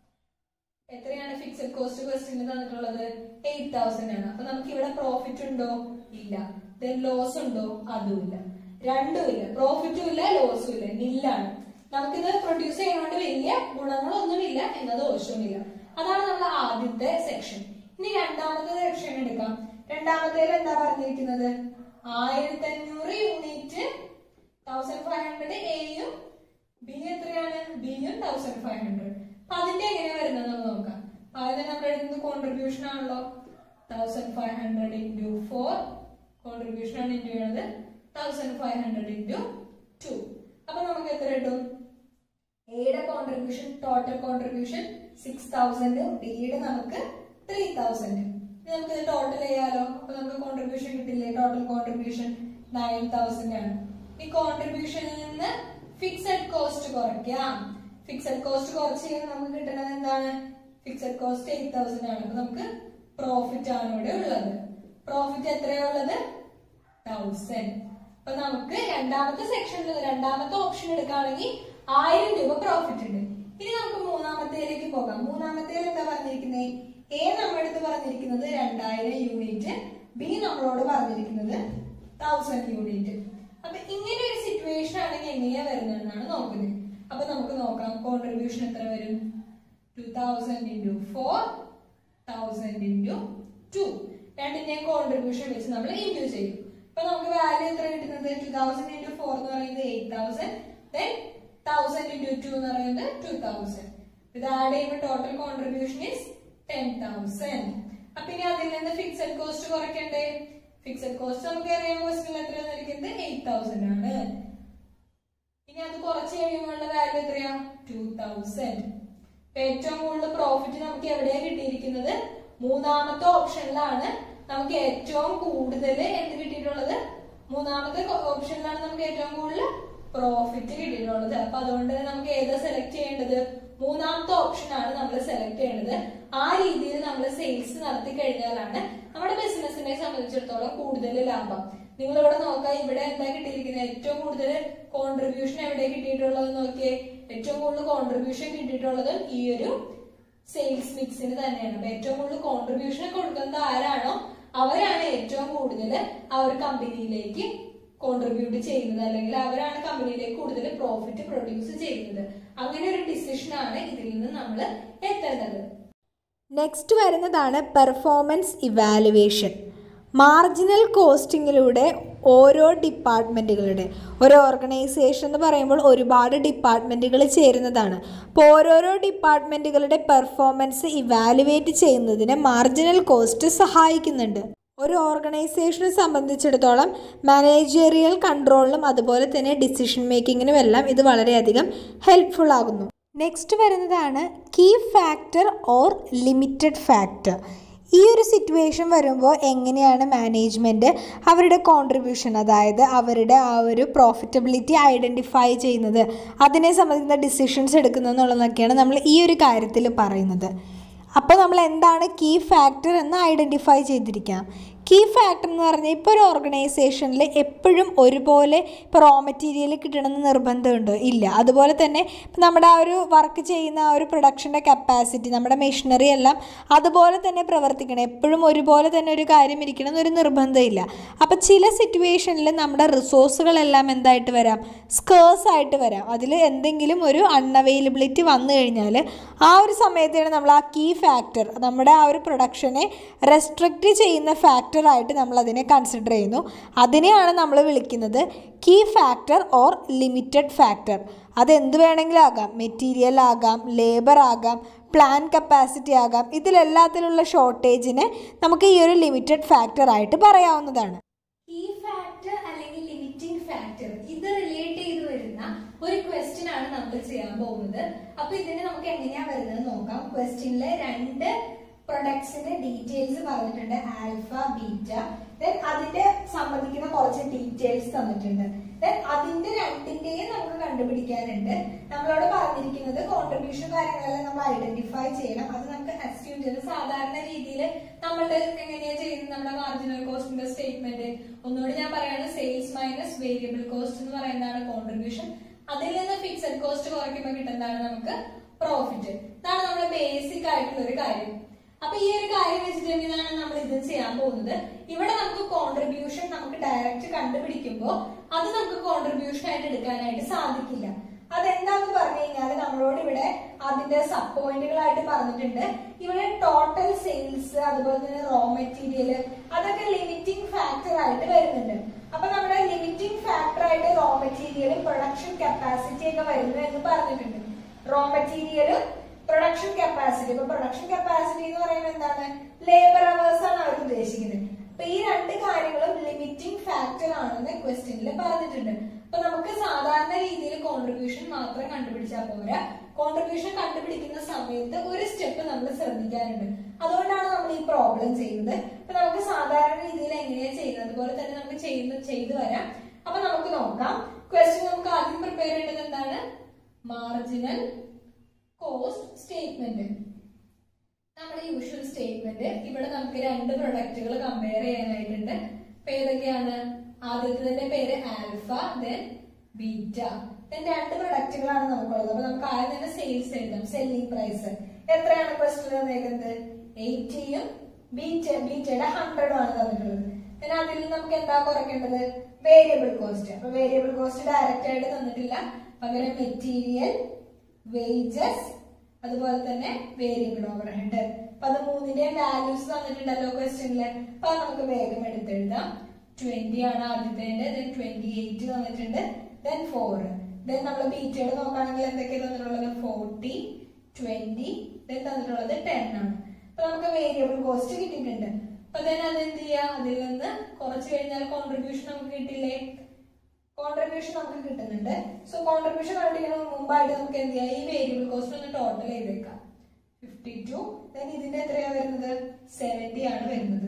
എത്രയാണ് ഫിക്സഡ് കോസ്റ്റ് ക്വസ്റ്റിന് തന്നിട്ടുള്ളത് എയ്റ്റ് തൗസൻഡ് ആണ് അപ്പൊ നമുക്ക് ഇവിടെ പ്രോഫിറ്റ് ഉണ്ടോ ഇല്ല ദെൻ ലോസ് ഉണ്ടോ അതുമില്ല രണ്ടും ഇല്ല പ്രോഫിറ്റും ഇല്ല ലോസും ഇല്ല നില്ലാണ് നമുക്കിത് പ്രൊഡ്യൂസ് ചെയ്യുന്നതുകൊണ്ട് വലിയ ഗുണങ്ങളൊന്നുമില്ല എന്ന ദോഷവുമില്ല അതാണ് നമ്മുടെ ആദ്യത്തെ സെക്ഷൻ ഇനി രണ്ടാമത്തെ സെക്ഷൻ എടുക്കാം രണ്ടാമത്തേൽ എന്താ പറഞ്ഞിരിക്കുന്നത് ആയിരത്തി അഞ്ഞൂറ് യൂണിറ്റ് തൗസൻഡ് ഫൈവ് ഹൺഡ്രഡ് എയും ബി എത്രയാണ് ബിയും തൗസൻഡ് ഫൈവ് ഹൺഡ്രഡ് അപ്പൊ അതിന്റെ എങ്ങനെയാ വരുന്നത് നമുക്ക് നോക്കാം ആദ്യം നമ്മൾ എഴുതുന്നത് കോൺട്രിബ്യൂഷൻ ആണല്ലോ thousand five hundred into four contribution ആണ് ഇൻറ്റു ചെയ്യുന്നത് thousand five hundred into two അപ്പൊ നമുക്ക് എത്ര കിട്ടും എയുടെ contribution total contribution six thousand ബിയുടെ നമുക്ക് ത്രീ തൗസൻഡ് നമുക്ക് ഇത് ടോട്ടൽ ചെയ്യാലോ അപ്പൊ നമുക്ക് കോൺട്രിബ്യൂഷൻ കിട്ടില്ലേ ടോട്ടൽ കോൺട്രിബ്യൂഷൻ നയൻ തൗസൻഡ് ആണ് ഈ കോൺട്രിബ്യൂഷനിൽ നിന്ന് ഫിക്സഡ് കോസ്റ്റ് കുറയ്ക്കാം ഫിക്സഡ് കോസ്റ്റ് കുറച്ച് കഴിയുമ്പോൾ നമുക്ക് കിട്ടുന്നത് എന്താണ് ഫിക്സഡ് കോസ്റ്റ് എയ്റ്റ് തൗസൻഡ് ആണ് അപ്പൊ നമുക്ക് പ്രോഫിറ്റ് ആണ് ഇവിടെ ഉള്ളത് പ്രോഫിറ്റ് എത്രയാ ഉള്ളത് തൗസൻഡ് അപ്പൊ നമുക്ക് രണ്ടാമത്തെ സെക്ഷനിൽ രണ്ടാമത്തെ ഓപ്ഷൻ എടുക്കുകയാണെങ്കിൽ ആയിരം രൂപ പ്രോഫിറ്റ് ഉണ്ട് ഇനി നമുക്ക് മൂന്നാമത്തേലേക്ക് പോകാം മൂന്നാമത്തേൽ എന്താ പറഞ്ഞിരിക്കുന്നത് എ നമ്മുടെ അടുത്ത് പറഞ്ഞിരിക്കുന്നത് രണ്ടായിരം യൂണിറ്റ് ബി നമ്മളോട് പറഞ്ഞിരിക്കുന്നത് തൗസൻഡ് യൂണിറ്റ് അപ്പൊ ഇങ്ങനെ ഒരു സിറ്റുവേഷൻ ആണെങ്കിൽ എങ്ങനെയാ വരുന്നതെന്നാണ് നോക്കുന്നത് അപ്പൊ നമുക്ക് നോക്കാം കോൺട്രിബ്യൂഷൻ എത്ര വരും two thousand into four thousand into two രണ്ടിന്റെയും കോൺട്രിബ്യൂഷൻ വെച്ച് നമ്മൾ ഇൻറ്റു ചെയ്യും അപ്പൊ നമുക്ക് വാല്യൂ എത്ര കിട്ടുന്നത് ടു തൗസൻഡ് ഇൻറ്റു ഫോർ എന്ന് പറയുന്നത് eight thousand then thousand into two എന്ന് പറയുന്നത് ടു തൗസൻഡ് ഇത് ആഡ് ചെയ്യുമ്പോൾ total contribution is ten thousand അപ്പൊ ഇനി അതിൽ നിന്ന് ഫിക്സഡ് കോസ്റ്റ് കുറയ്ക്കണ്ടേ ഫിക്സഡ് കോസ്റ്റ് നമുക്ക് അറിയാം ക്വസ്റ്റിൽ എത്ര തന്നിരിക്കുന്നത് എയ്റ്റ് തൗസൻഡ് ആണ് ഇനി അത് കുറച്ച് കഴിയുമ്പോഴുള്ള വാല്യൂ എത്രയാ ടു തൗസൻഡ് ഏറ്റവും കൂടുതൽ പ്രോഫിറ്റ് നമുക്ക് എവിടെയാ കിട്ടിയിരിക്കുന്നത് മൂന്നാമത്തെ ഓപ്ഷനിലാണ് നമുക്ക് ഏറ്റവും കൂടുതൽ എന്ത് കിട്ടിയിട്ടുള്ളത് മൂന്നാമത്തെ ഓപ്ഷനിലാണ് നമുക്ക് ഏറ്റവും കൂടുതൽ പ്രോഫിറ്റ് കിട്ടിയിട്ടുള്ളത് അപ്പൊ അതുകൊണ്ട് തന്നെ നമുക്ക് ഏതാ സെലക്ട് ചെയ്യേണ്ടത് മൂന്നാമത്തെ ഓപ്ഷൻ ആണ് നമ്മൾ സെലക്ട് ചെയ്യേണ്ടത് ആ രീതിയിൽ നമ്മൾ സെയിൽസ് നടത്തി കഴിഞ്ഞാലാണ് നമ്മുടെ ബിസിനസിനെ സംബന്ധിച്ചിടത്തോളം കൂടുതൽ ലാഭം നിങ്ങൾ ഇവിടെ നോക്കാം ഇവിടെ എന്താ കിട്ടിയിരിക്കുന്നത് ഏറ്റവും കൂടുതൽ കോൺട്രിബ്യൂഷൻ എവിടെ കിട്ടിയിട്ടുള്ളത് നോക്കിയേ ഏറ്റവും കൂടുതൽ കോൺട്രിബ്യൂഷൻ കിട്ടിയിട്ടുള്ളത് ഈ ഒരു സെയിൽസ് മിക്സിന് തന്നെയാണ് അപ്പൊ ഏറ്റവും കൂടുതൽ കോൺട്രിബ്യൂഷൻ കൊടുക്കുന്നത് ആരാണോ അവരാണ് ഏറ്റവും കൂടുതൽ ആ ഒരു കമ്പനിയിലേക്ക് കോൺട്രിബ്യൂട്ട് ചെയ്യുന്നത് അല്ലെങ്കിൽ അവരാണ് കമ്പനിയിലേക്ക് കൂടുതൽ പ്രോഫിറ്റ് പ്രൊഡ്യൂസ് ചെയ്യുന്നത് അങ്ങനെ ഒരു ഡിസിഷൻ ആണ് ഇതിൽ നിന്ന് നമ്മൾ എത്തേണ്ടത് നെക്സ്റ്റ് വരുന്നതാണ് പെർഫോമൻസ് ഇവാലുവേഷൻ മാർജിനൽ കോസ്റ്റിങ്ങിലൂടെ ഓരോ ഡിപ്പാർട്ട്മെൻറ്റുകളുടെ ഒരു ഓർഗനൈസേഷൻ എന്ന് പറയുമ്പോൾ ഒരുപാട് ഡിപ്പാർട്ട്മെൻറ്റുകൾ ചേരുന്നതാണ് അപ്പോൾ ഓരോരോ ഡിപ്പാർട്ട്മെൻറ്റുകളുടെ പെർഫോമൻസ് ഇവാലുവേറ്റ് ചെയ്യുന്നതിന് മാർജിനൽ കോസ്റ്റ് സഹായിക്കുന്നുണ്ട് ഒരു ഓർഗനൈസേഷനെ സംബന്ധിച്ചിടത്തോളം മാനേജറിയൽ കൺട്രോളിനും അതുപോലെ തന്നെ ഡിസിഷൻ മേക്കിങ്ങിനും എല്ലാം ഇത് വളരെയധികം ഹെൽപ്ഫുൾ ആകുന്നു നെക്സ്റ്റ് വരുന്നതാണ് key factor or limited factor ഈ ഒരു സിറ്റുവേഷൻ വരുമ്പോൾ എങ്ങനെയാണ് മാനേജ്മെൻറ്റ് അവരുടെ കോൺട്രിബ്യൂഷൻ അതായത് അവരുടെ ആ ഒരു പ്രോഫിറ്റബിലിറ്റി ഐഡൻറ്റിഫൈ ചെയ്യുന്നത് അതിനെ സംബന്ധിക്കുന്ന ഡിസിഷൻസ് എടുക്കുന്നത് എന്നുള്ളതൊക്കെയാണ് നമ്മൾ ഈ ഒരു കാര്യത്തിൽ പറയുന്നത് അപ്പോൾ നമ്മൾ എന്താണ് കീ ഫാക്ടർ എന്ന് ഐഡൻറ്റിഫൈ ചെയ്തിരിക്കാം കീ ഫാക്ടർ എന്ന് പറഞ്ഞാൽ ഇപ്പോൾ ഒരു ഓർഗനൈസേഷനിൽ എപ്പോഴും ഒരുപോലെ ഇപ്പോൾ റോ മെറ്റീരിയൽ കിട്ടണമെന്ന് നിർബന്ധമുണ്ടോ ഇല്ല അതുപോലെ തന്നെ ഇപ്പം നമ്മുടെ ആ ഒരു വർക്ക് ചെയ്യുന്ന ആ ഒരു പ്രൊഡക്ഷൻ്റെ കപ്പാസിറ്റി നമ്മുടെ മെഷീനറി എല്ലാം അതുപോലെ തന്നെ പ്രവർത്തിക്കണം എപ്പോഴും ഒരുപോലെ തന്നെ ഒരു കാര്യം ഇരിക്കണം എന്നൊരു നിർബന്ധമില്ല അപ്പോൾ ചില സിറ്റുവേഷനിൽ നമ്മുടെ റിസോഴ്സുകളെല്ലാം എന്തായിട്ട് വരാം സ്കേഴ്സ് ആയിട്ട് വരാം അതിൽ എന്തെങ്കിലും ഒരു അൺഅവൈലബിലിറ്റി വന്നു കഴിഞ്ഞാൽ ആ ഒരു സമയത്താണ് നമ്മൾ ആ കീ ഫാക്ടർ നമ്മുടെ ആ ഒരു പ്രൊഡക്ഷനെ റെസ്ട്രിക്റ്റ് ചെയ്യുന്ന ഫാക്ടർ ആയിട്ട് നമ്മൾ അതിനെ കൺസിഡർ ചെയ്യുന്നു അതിനെയാണ് നമ്മൾ വിളിക്കുന്നത് key factor or limited factor അതെന്ത് വേണമെങ്കിലും ആകാം മെറ്റീരിയൽ ആകാം ലേബർ ആകാം പ്ലാൻ കപ്പാസിറ്റി ആകാം ഇതിലെല്ലാത്തിലുള്ള ഷോർട്ടേജിനെ നമുക്ക് ഈ ഒരു ലിമിറ്റഡ് ഫാക്ടർ ആയിട്ട് പറയാവുന്നതാണ് കീ ഫാക്ടർ അല്ലെങ്കിൽ ലിമിറ്റിംഗ് ഫാക്ടർ ഇത് റിലേറ്റ് ചെയ്ത് വരുന്ന ഒരു ക്വസ്റ്റ്യൻ ആണ് നമ്മൾ ചെയ്യാൻ പോകുന്നത് അപ്പൊ ഇതിന് നമുക്ക് എങ്ങനെയാ വരുന്നത് നോക്കാം ക്വസ്റ്റ്യനിലെ രണ്ട് പ്രൊഡക്ട്സിന്റെ ഡീറ്റെയിൽസ് പറഞ്ഞിട്ടുണ്ട് ആൽഫ ബീറ്റ ദെൻ അതിന്റെ സംബന്ധിക്കുന്ന കുറച്ച് ഡീറ്റെയിൽസ് തന്നിട്ടുണ്ട് ദെൻ അതിന്റെ രണ്ടിന്റെയും നമുക്ക് കണ്ടുപിടിക്കാനുണ്ട് നമ്മളോട് പറഞ്ഞിരിക്കുന്നത് കോൺട്രിബ്യൂഷൻ കാര്യങ്ങളെല്ലാം നമ്മൾ ഐഡന്റിഫൈ ചെയ്യണം അത് നമുക്ക് അസ്യൂം ചെയ്ത് സാധാരണ രീതിയിൽ നമ്മൾ എങ്ങനെയാ ചെയ്യുന്നത് നമ്മുടെ മാർജിനൽ കോസ്റ്റിന്റെ സ്റ്റേറ്റ്മെന്റ് ഒന്നുകൂടി ഞാൻ പറയാണ് സെയിൽസ് മൈനസ് വേരിയബിൾ കോസ്റ്റ് എന്ന് പറയുന്നതാണ് കോൺട്രിബ്യൂഷൻ അതിൽ നിന്ന് ഫിക്സഡ് കോസ്റ്റ് കുറയ്ക്കുമ്പോൾ കിട്ടുന്നതാണ് നമുക്ക് പ്രോഫിറ്റ് ഇതാണ് നമ്മുടെ ബേസിക് ആയിട്ടുള്ള ഒരു കാര്യം അപ്പൊ ഈ ഒരു കാര്യം വെച്ചിട്ടുണ്ടെങ്കിലാണ് നമ്മൾ ഇത് ചെയ്യാൻ പോകുന്നത് ഇവിടെ നമുക്ക് കോൺട്രിബ്യൂഷൻ നമുക്ക് ഡയറക്റ്റ് കണ്ടുപിടിക്കുമ്പോൾ അത് നമുക്ക് കോൺട്രിബ്യൂഷൻ ആയിട്ട് എടുക്കാനായിട്ട് സാധിക്കില്ല അതെന്താന്ന് പറഞ്ഞു കഴിഞ്ഞാൽ നമ്മളോട് ഇവിടെ അതിന്റെ സബ് പോയിന്റുകളായിട്ട് പറഞ്ഞിട്ടുണ്ട് ഇവിടെ ടോട്ടൽ സെയിൽസ് അതുപോലെ തന്നെ റോ മെറ്റീരിയൽ അതൊക്കെ ലിമിറ്റിംഗ് ഫാക്ടർ ആയിട്ട് വരുന്നുണ്ട് അപ്പൊ നമ്മുടെ ലിമിറ്റിംഗ് ഫാക്ടർ ആയിട്ട് റോ മെറ്റീരിയലും പ്രൊഡക്ഷൻ കപ്പാസിറ്റി ഒക്കെ വരുന്നു എന്ന് പറഞ്ഞിട്ടുണ്ട് റോ മെറ്റീരിയലും പ്രൊഡക്ഷൻ കപ്പാസിറ്റി ഇപ്പൊ പ്രൊഡക്ഷൻ കപ്പാസിറ്റി എന്ന് പറയുന്നത് എന്താണ് ലേബർ അവേഴ്സ് ആണ് അവർ ഉദ്ദേശിക്കുന്നത് അപ്പൊ ഈ രണ്ട് കാര്യങ്ങളും ലിമിറ്റിംഗ് ഫാക്ടർ ആണെന്ന് ക്വസ്റ്റ്യനിൽ പറഞ്ഞിട്ടുണ്ട് അപ്പൊ നമുക്ക് സാധാരണ രീതിയിൽ കോൺട്രിബ്യൂഷൻ മാത്രം കണ്ടുപിടിച്ചാൽ പോരാ കോൺട്രിബ്യൂഷൻ കണ്ടുപിടിക്കുന്ന സമയത്ത് ഒരു സ്റ്റെപ്പ് നമ്മൾ ശ്രദ്ധിക്കാനുണ്ട് അതുകൊണ്ടാണ് നമ്മൾ ഈ പ്രോബ്ലം ചെയ്യുന്നത് അപ്പൊ നമുക്ക് സാധാരണ രീതിയിൽ എങ്ങനെയാ ചെയ്യുന്നത് അതുപോലെ തന്നെ നമുക്ക് ചെയ്യുന്ന ചെയ്തു വരാം അപ്പൊ നമുക്ക് നോക്കാം ക്വസ്റ്റ്യൻ നമുക്ക് ആദ്യം പ്രിപ്പയർ ചെയ്യേണ്ടത് എന്താണ് മാർജിനൽ കോസ്റ്റ് സ്റ്റേറ്റ്മെന്റ് നമ്മുടെ യൂഷ്വൽ സ്റ്റേറ്റ്മെന്റ് ഇവിടെ നമുക്ക് രണ്ട് പ്രൊഡക്റ്റുകൾ കമ്പയർ ചെയ്യാനായിട്ടുണ്ട് അപ്പൊ ഏതൊക്കെയാണ് ആദ്യത്തെ പേര് ആൽഫ ദെൻ ബീറ്റ ദെൻ രണ്ട് പ്രൊഡക്റ്റുകളാണ് നമുക്കുള്ളത് അപ്പൊ നമുക്ക് ആദ്യം തന്നെ സെയിൽസ് എഴുതാം സെല്ലിംഗ് പ്രൈസ് എത്രയാണ് ക്വസ്റ്റ്യൻ തന്നേക്കുന്നത് എയ്റ്റിയും ബീറ്റ ബീറ്റയുടെ ഹൺഡ്രഡും ആണ് തന്നിട്ടുള്ളത് പിന്നെ അതിൽ നമുക്ക് എന്താ കുറയ്ക്കേണ്ടത് വേരിയബിൾ കോസ്റ്റ് അപ്പൊ വേരിയബിൾ കോസ്റ്റ് ഡയറക്റ്റ് ആയിട്ട് തന്നിട്ടില്ല പകരം മെറ്റീരിയൽ വേജസ് അതുപോലെ തന്നെ വേരിയബിൾ ഓവർ ഹെഡ് അപ്പൊ അത് മൂന്നിന്റെ വാല്യൂസ് തന്നിട്ടുണ്ടല്ലോ ക്വസ്റ്റ്യനില് അപ്പൊ അത് നമുക്ക് വേഗം എടുത്തെഴുതാം ട്വന്റി ആണ് ആദ്യത്തേന്റെ ദെൻ ട്വന്റി എയ്റ്റ് തന്നിട്ടുണ്ട് ദെൻ ഫോർ ദെൻ നമ്മൾ ബീറ്റയുടെ നോക്കുകയാണെങ്കിൽ എന്തൊക്കെയാണ് തന്നിട്ടുള്ളത് ഫോർട്ടി ട്വന്റി ദെൻ തന്നിട്ടുള്ളത് ടെൻ ആണ് അപ്പൊ നമുക്ക് വേരിയബിൾ കോസ്റ്റ് കിട്ടിയിട്ടുണ്ട് അപ്പൊ then അത് എന്ത് ചെയ്യാം അതിൽ നിന്ന് കുറച്ച് കഴിഞ്ഞാൽ കോൺട്രിബ്യൂഷൻ നമുക്ക് കിട്ടില്ലേ കോൺട്രിബ്യൂഷൻ നമുക്ക് കിട്ടുന്നുണ്ട് സോ കോൺട്രിബ്യൂഷൻ കണ്ടുപിടിക്കുന്ന മുമ്പായിട്ട് നമുക്ക് എന്ത് ചെയ്യാം ഈ വേരിയബിൾ കോസ്റ്റ് ഒന്ന് ടോട്ടൽ ചെയ്തേക്കാം ഫിഫ്റ്റി ടു ദെൻ ഇതിന്റെ എത്രയാ വരുന്നത് സെവന്റി ആണ് വരുന്നത്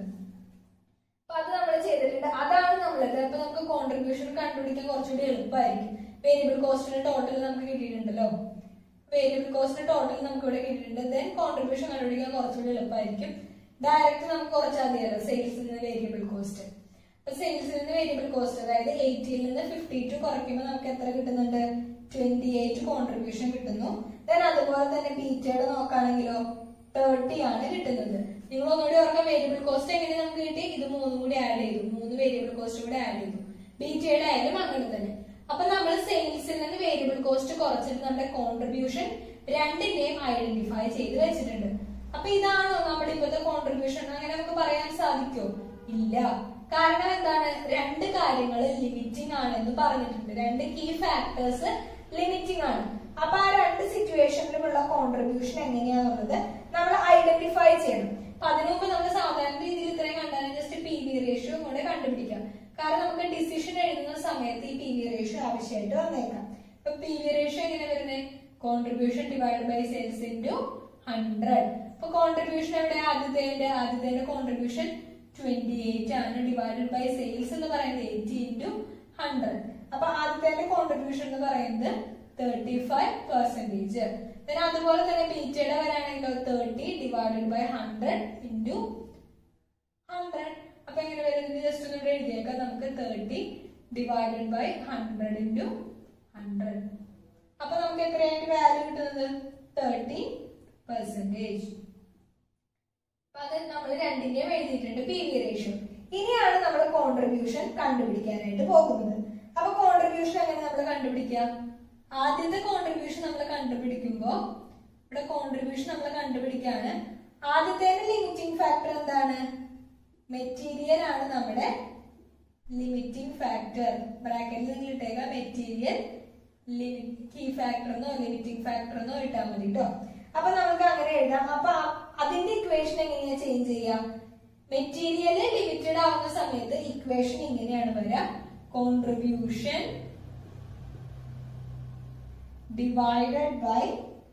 അപ്പൊ അത് നമ്മൾ ചെയ്തിട്ടുണ്ട് അതാണ് നമ്മളത് അപ്പൊ നമുക്ക് കോൺട്രിബ്യൂഷൻ കണ്ടുപിടിക്കാൻ കുറച്ചുകൂടി എളുപ്പമായിരിക്കും വേരിയബിൾ കോസ്റ്റിന്റെ ടോട്ടൽ നമുക്ക് കിട്ടിയിട്ടുണ്ടല്ലോ വേരിയബിൾ കോസ്റ്റിന്റെ ടോട്ടൽ നമുക്ക് ഇവിടെ കിട്ടിയിട്ടുണ്ട് ദെൻ കോൺട്രിബ്യൂഷൻ കണ്ടുപിടിക്കാൻ കുറച്ചുകൂടി എളുപ്പമായിരിക്കും ഡയറക്റ്റ് നമുക്ക് കുറച്ചാൽ മതിയല്ലോ സെയിൽസിൽ നിന്ന് വേരിയബിൾ കോസ്റ്റ് അപ്പൊ സെയിൽസിൽ നിന്ന് വേരിയബിൾ കോസ്റ്റ് അതായത് എയ്റ്റിയിൽ നിന്ന് ഫിഫ്റ്റി ടു കുറയ്ക്കുമ്പോൾ നമുക്ക് എത്ര കിട്ടുന്നുണ്ട് ട്വന്റി എയ്റ്റ് കോൺട്രിബ്യൂഷൻ കിട്ടുന്നു ദെൻ അതുപോലെ തന്നെ ബീറ്റയുടെ നോക്കുകയാണെങ്കിലോ തേർട്ടി ആണ് കിട്ടുന്നത് നിങ്ങൾ ഒന്നുകൂടി ഓർക്കാം വേരിയബിൾ കോസ്റ്റ് എങ്ങനെ നമുക്ക് കിട്ടി ഇത് മൂന്നും കൂടി ആഡ് ചെയ്തു മൂന്ന് വേരിയബിൾ കോസ്റ്റ് കൂടി ആഡ് ചെയ്തു ബീറ്റയുടെ ആയാലും അങ്ങനെ തന്നെ അപ്പൊ നമ്മൾ സെയിൽസിൽ നിന്ന് വേരിയബിൾ കോസ്റ്റ് കുറച്ചിട്ട് നമ്മുടെ കോൺട്രിബ്യൂഷൻ രണ്ടിന്റെയും ഐഡന്റിഫൈ ചെയ്ത് വെച്ചിട്ടുണ്ട് അപ്പൊ ഇതാണോ നമ്മുടെ ഇപ്പോഴത്തെ കോൺട്രിബ്യൂഷൻ അങ്ങനെ നമുക്ക് പറയാൻ സാധിക്കോ ഇല്ല കാരണം എന്താണ് രണ്ട് കാര്യങ്ങൾ ലിമിറ്റിംഗ് ആണെന്ന് പറഞ്ഞിട്ടുണ്ട് രണ്ട് കീ ഫാക്ടേഴ്സ് ലിമിറ്റിംഗ് ആണ് അപ്പൊ ആ രണ്ട് സിറ്റുവേഷനിലുമുള്ള കോൺട്രിബ്യൂഷൻ എങ്ങനെയാണെന്നുള്ളത് നമ്മൾ ഐഡന്റിഫൈ ചെയ്യണം അപ്പൊ അതിനു മുമ്പ് നമ്മൾ സാധാരണ രീതിയിൽ ഇത്രയും കണ്ടാൽ ജസ്റ്റ് പി വി റേഷ്യോ കൂടെ കണ്ടുപിടിക്കാം കാരണം നമുക്ക് ഡിസിഷൻ എഴുതുന്ന സമയത്ത് ഈ പി വി റേഷ്യോ ആവശ്യമായിട്ട് വന്നേക്കാം ഇപ്പൊ പി വി റേഷ്യോ എങ്ങനെ വരുന്നത് contribution divide by sales into hundred അപ്പൊ കോൺട്രിബ്യൂഷൻ എവിടെ ആദ്യത്തെ ആദ്യത്തെ കോൺട്രിബ്യൂഷൻ ട്വന്റി എയ്റ്റ് ആണ് ഡിവൈഡഡ് ബൈ സെയിൽസ് എന്ന് പറയുന്നത് എയ്റ്റി ഇൻറ്റു ഹൺഡ്രഡ് അപ്പൊ ആദ്യത്തെ കോൺട്രിബ്യൂഷൻ എന്ന് പറയുന്നത് തേർട്ടി ഫൈവ് പെർസെന്റേജ് അതുപോലെ തന്നെ ബീറ്റയുടെ വരാണെങ്കിലോ thirty divided by hundred into hundred അപ്പൊ എങ്ങനെ വരുന്നത് ജസ്റ്റ് ഒന്ന് ഇവിടെ എഴുതിയേക്കാം നമുക്ക് thirty divided by hundred into hundred അപ്പൊ നമുക്ക് എത്രയായിട്ട് വാല്യൂ കിട്ടുന്നത് തേർട്ടി പെർസെന്റേജ് അപ്പൊ അത് നമ്മൾ രണ്ടിന്റെയും എഴുതിയിട്ടുണ്ട് പി വി റേഷ്യോ ഇനിയാണ് നമ്മൾ കോൺട്രിബ്യൂഷൻ കണ്ടുപിടിക്കാനായിട്ട് പോകുന്നത് അപ്പൊ കോൺട്രിബ്യൂഷൻ എങ്ങനെ നമ്മൾ കണ്ടുപിടിക്കാം ആദ്യത്തെ കോൺട്രിബ്യൂഷൻ നമ്മൾ കണ്ടുപിടിക്കുമ്പോ ഇവിടെ കോൺട്രിബ്യൂഷൻ നമ്മൾ കണ്ടുപിടിക്കാണ് ആദ്യത്തെ ലിമിറ്റിംഗ് ഫാക്ടർ എന്താണ് മെറ്റീരിയൽ ആണ് നമ്മുടെ ലിമിറ്റിംഗ് ഫാക്ടർ ബ്രാക്കറ്റിൽ നിങ്ങൾ ഇട്ടേക്കാം മെറ്റീരിയൽ കീ ഫാക്ടർ എന്നോ ലിമിറ്റിംഗ് ഫാക്ടർ എന്നോ ഇട്ടാൽ മതി കേട്ടോ അപ്പൊ നമുക്ക് അങ്ങനെ എഴുതാം അപ്പൊ ആ- അതിന്റെ ഇക്വേഷൻ എങ്ങനെയാ ചേഞ്ച് ചെയ്യാം മെറ്റീരിയൽ ലിമിറ്റഡ് ആവുന്ന സമയത്ത് ഇക്വേഷൻ ഇങ്ങനെയാണ് വരിക contribution divided by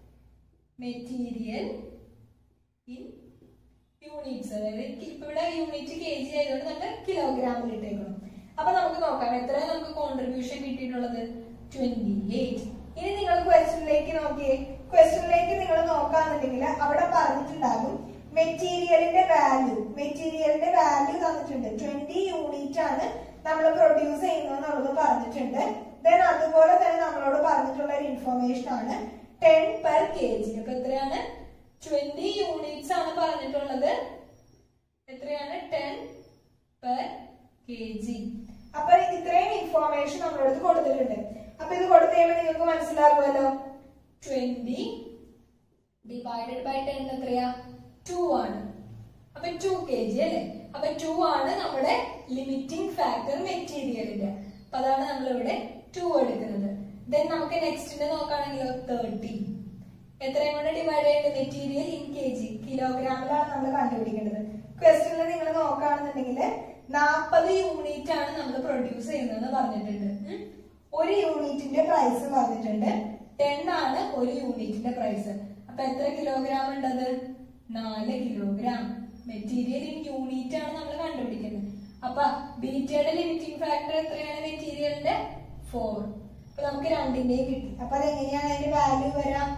material in units അതായത് കി- ഇപ്പൊ ഇവിടെ യൂണിറ്റ് കെ ജി ആയതുകൊണ്ട് നമ്മൾ കിലോഗ്രാമിൽ ഇട്ടേക്കണം അപ്പൊ നമുക്ക് നോക്കാം എത്ര നമുക്ക് കോൺട്രിബ്യൂഷൻ കിട്ടിയിട്ടുള്ളത് ട്വന്റി എയ്റ്റ് ഇനി നിങ്ങൾ ക്വസ്റ്റ്യനിലേക്ക് നോക്കിയേ ക്വസ്റ്റ്യനിലേക്ക് നിങ്ങൾ നോക്കാന്നുണ്ടെങ്കിൽ അവിടെ പറഞ്ഞിട്ടുണ്ടാകും മെറ്റീരിയലിന്റെ വാല്യൂ മെറ്റീരിയലിന്റെ വാല്യൂ തന്നിട്ടുണ്ട് ട്വന്റി യൂണിറ്റ് ആണ് നമ്മൾ പ്രൊഡ്യൂസ് ചെയ്യുന്നതെന്നുള്ളത് പറഞ്ഞിട്ടുണ്ട് ദെൻ അതുപോലെ തന്നെ നമ്മളോട് പറഞ്ഞിട്ടുള്ള ഒരു ഇൻഫർമേഷൻ ആണ് ടെൻ പെർ കെ ജി അപ്പൊ എത്രയാണ് ട്വന്റി യൂണിറ്റ്സ് ആണ് പറഞ്ഞിട്ടുള്ളത് എത്രയാണ് ടെൻ പെർ കെ ജി അപ്പൊ ഇത്രയും ഇൻഫോർമേഷൻ നമ്മളടുത്ത് കൊടുത്തിട്ടുണ്ട് അപ്പൊ ഇത് കൊടുത്തു കഴിയുമ്പോൾ നിങ്ങൾക്ക് മനസ്സിലാകുമല്ലോ ട്വന്റി ഡിവൈഡഡ് ബൈ ടെൻ എത്രയാ ടു ആണ് അപ്പൊ ടു കെ ജി അല്ലേ അപ്പൊ ടു ആണ് നമ്മുടെ ലിമിറ്റിംഗ് ഫാക്ടർ മെറ്റീരിയലിന്റെ അപ്പൊ അതാണ് നമ്മളിവിടെ ടു എടുക്കുന്നത് ദെൻ നമുക്ക് നെക്സ്റ്റിന്റെ നോക്കുകയാണെങ്കിലോ തേർട്ടി എത്രയും കൊണ്ട് ഡിവൈഡ് ചെയ്യേണ്ടത് മെറ്റീരിയൽ ഇൻ കെ ജി കിലോഗ്രാമിലാണ് നമ്മൾ കണ്ടുപിടിക്കേണ്ടത് ക്വസ്റ്റ്യനിൽ നിങ്ങൾ നോക്കുകയാണെന്നുണ്ടെങ്കിൽ നാൽപ്പത് യൂണിറ്റ് ആണ് നമ്മൾ പ്രൊഡ്യൂസ് ചെയ്യുന്നതെന്ന് പറഞ്ഞിട്ടുണ്ട് ഉം. ഒരു യൂണിറ്റിന്റെ പ്രൈസ് പറഞ്ഞിട്ടുണ്ട് ടെൻ ആണ് ഒരു യൂണിറ്റിന്റെ പ്രൈസ് അപ്പൊ എത്ര കിലോഗ്രാം ഉണ്ടത് നാല് കിലോഗ്രാം മെറ്റീരിയൽ ഇൻ യൂണിറ്റ് ആണ് നമ്മൾ കണ്ടുപിടിക്കുന്നത് അപ്പൊ ബീറ്റയുടെ ലിമിറ്റിംഗ് ഫാക്ടർ എത്രയാണ് മെറ്റീരിയലിന്റെ ഫോർ അപ്പൊ നമുക്ക് രണ്ടിന്റെയും കിട്ടി അപ്പൊ അതെങ്ങനെയാണ് അതിന്റെ വാല്യൂ വരാം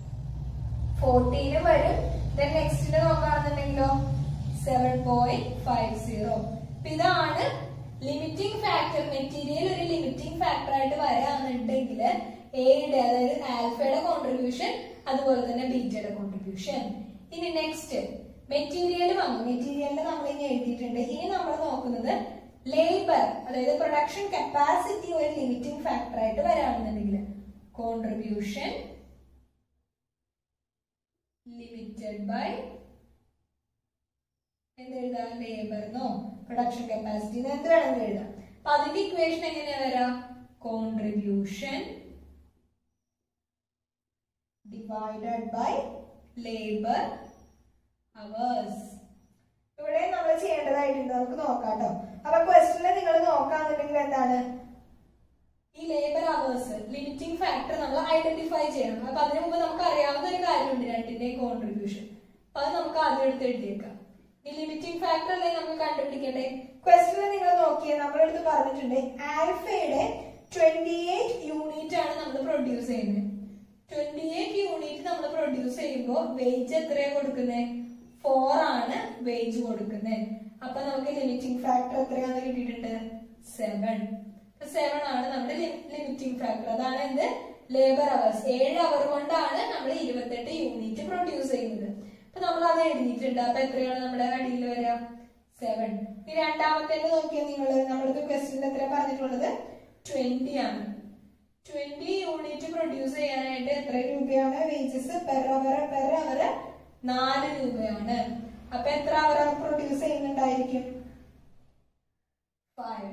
ഫോർട്ടീനും വരും ദെൻ നെക്സ്റ്റിന് നോക്കുകയാണെന്നുണ്ടെങ്കിലോ സെവൻ പോയിന്റ് ഫൈവ് സീറോ ഇതാണ് ലിമിറ്റിംഗ് ഫാക്ടർ മെറ്റീരിയൽ ഒരു ലിമിറ്റിംഗ് ഫാക്ടർ ആയിട്ട് വരാന്നുണ്ടെങ്കിൽ എയുടെ അതായത് ആൽഫയുടെ കോൺട്രിബ്യൂഷൻ അതുപോലെ തന്നെ ബീറ്റയുടെ കോൺട്രിബ്യൂഷൻ ഇനി നെക്സ്റ്റ് മെറ്റീരിയൽ വന്നു മെറ്റീരിയലിൽ നമ്മൾ ഇനി എഴുതിയിട്ടുണ്ട് ഇനി നമ്മൾ നോക്കുന്നത് ലേബർ അതായത് പ്രൊഡക്ഷൻ കപ്പാസിറ്റി ഒരു ലിമിറ്റിംഗ് ഫാക്ടർ ആയിട്ട് വരാണെന്നുണ്ടെങ്കിൽ കോൺട്രിബ്യൂഷൻ limited by എന്തെഴുതാം ലേബർന്നോ പ്രൊഡക്ഷൻ കപ്പാസിറ്റി എന്ത് വേണമെങ്കിലും എഴുതാം അപ്പൊ അതിന്റെ ഇക്വേഷൻ എങ്ങനെയാ വരാ contribution divided by labour hours ഇവിടെ നമ്മൾ ചെയ്യേണ്ടതായിട്ടുണ്ട് നമുക്ക് നോക്കാം കേട്ടോ അപ്പൊ ക്വസ്റ്റനിൽ നിങ്ങൾ നോക്കാന്നുണ്ടെങ്കിൽ എന്താണ് ഈ ലേബർ അവേഴ്സ് ലിമിറ്റിംഗ് ഫാക്ടർ നമ്മൾ ഐഡന്റിഫൈ ചെയ്യണം അപ്പൊ അതിനു മുമ്പ് നമുക്ക് അറിയാവുന്ന ഒരു കാര്യമുണ്ട് രണ്ടിന്റെയും കോൺട്രിബ്യൂഷൻ അപ്പൊ അത് നമുക്ക് ആദ്യം എടുത്ത് എഴുതിയേക്കാം ഈ ലിമിറ്റിംഗ് ഫാക്ടർ അല്ലേ നമുക്ക് കണ്ടുപിടിക്കണ്ടേ ക്വസ്റ്റനിൽ നിങ്ങൾ നോക്കിയേ നമ്മളെടുത്ത് പറഞ്ഞിട്ടുണ്ട് ആൽഫയുടെ ട്വന്റി എയ്റ്റ് യൂണിറ്റ് ആണ് നമ്മൾ പ്രൊഡ്യൂസ് ചെയ്യുന്നത് ട്വന്റി എയ്റ്റ് യൂണിറ്റ് നമ്മൾ പ്രൊഡ്യൂസ് ചെയ്യുമ്പോൾ വേജ് എത്രയാ കൊടുക്കുന്നത് ഫോർ ആണ് വേജ് കൊടുക്കുന്നത് അപ്പൊ നമുക്ക് ലിമിറ്റിംഗ് ഫാക്ടർ എത്രയാന്ന് കിട്ടിയിട്ടുണ്ട് സെവൻ സെവൻ ആണ് നമ്മുടെ ലിമിറ്റിംഗ് ഫാക്ടർ അതാണ് എന്ത് ലേബർ അവേഴ്സ് ഏഴ് അവർ കൊണ്ടാണ് നമ്മൾ ഇരുപത്തെട്ട് യൂണിറ്റ് പ്രൊഡ്യൂസ് ചെയ്യുന്നത് അപ്പൊ നമ്മൾ അത് എഴുതിയിട്ടുണ്ട് അപ്പൊ എത്രയാണ് നമ്മുടെ അടിയിൽ വരിക സെവൻ ഇനി രണ്ടാമത്തെ നോക്കിയാൽ നിങ്ങൾ നമ്മൾക്ക് ക്വസ്റ്റ്യൻ എത്ര പറഞ്ഞിട്ടുള്ളത് ട്വന്റി ആണ് ട്വന്റി യൂണിറ്റ് പ്രൊഡ്യൂസ് ചെയ്യാനായിട്ട് എത്ര രൂപയാണ് wages per hour per hour നാല് രൂപയാണ് അപ്പൊ എത്ര അവർ പ്രൊഡ്യൂസ് ചെയ്യുന്നുണ്ടായിരിക്കും ഫൈവ്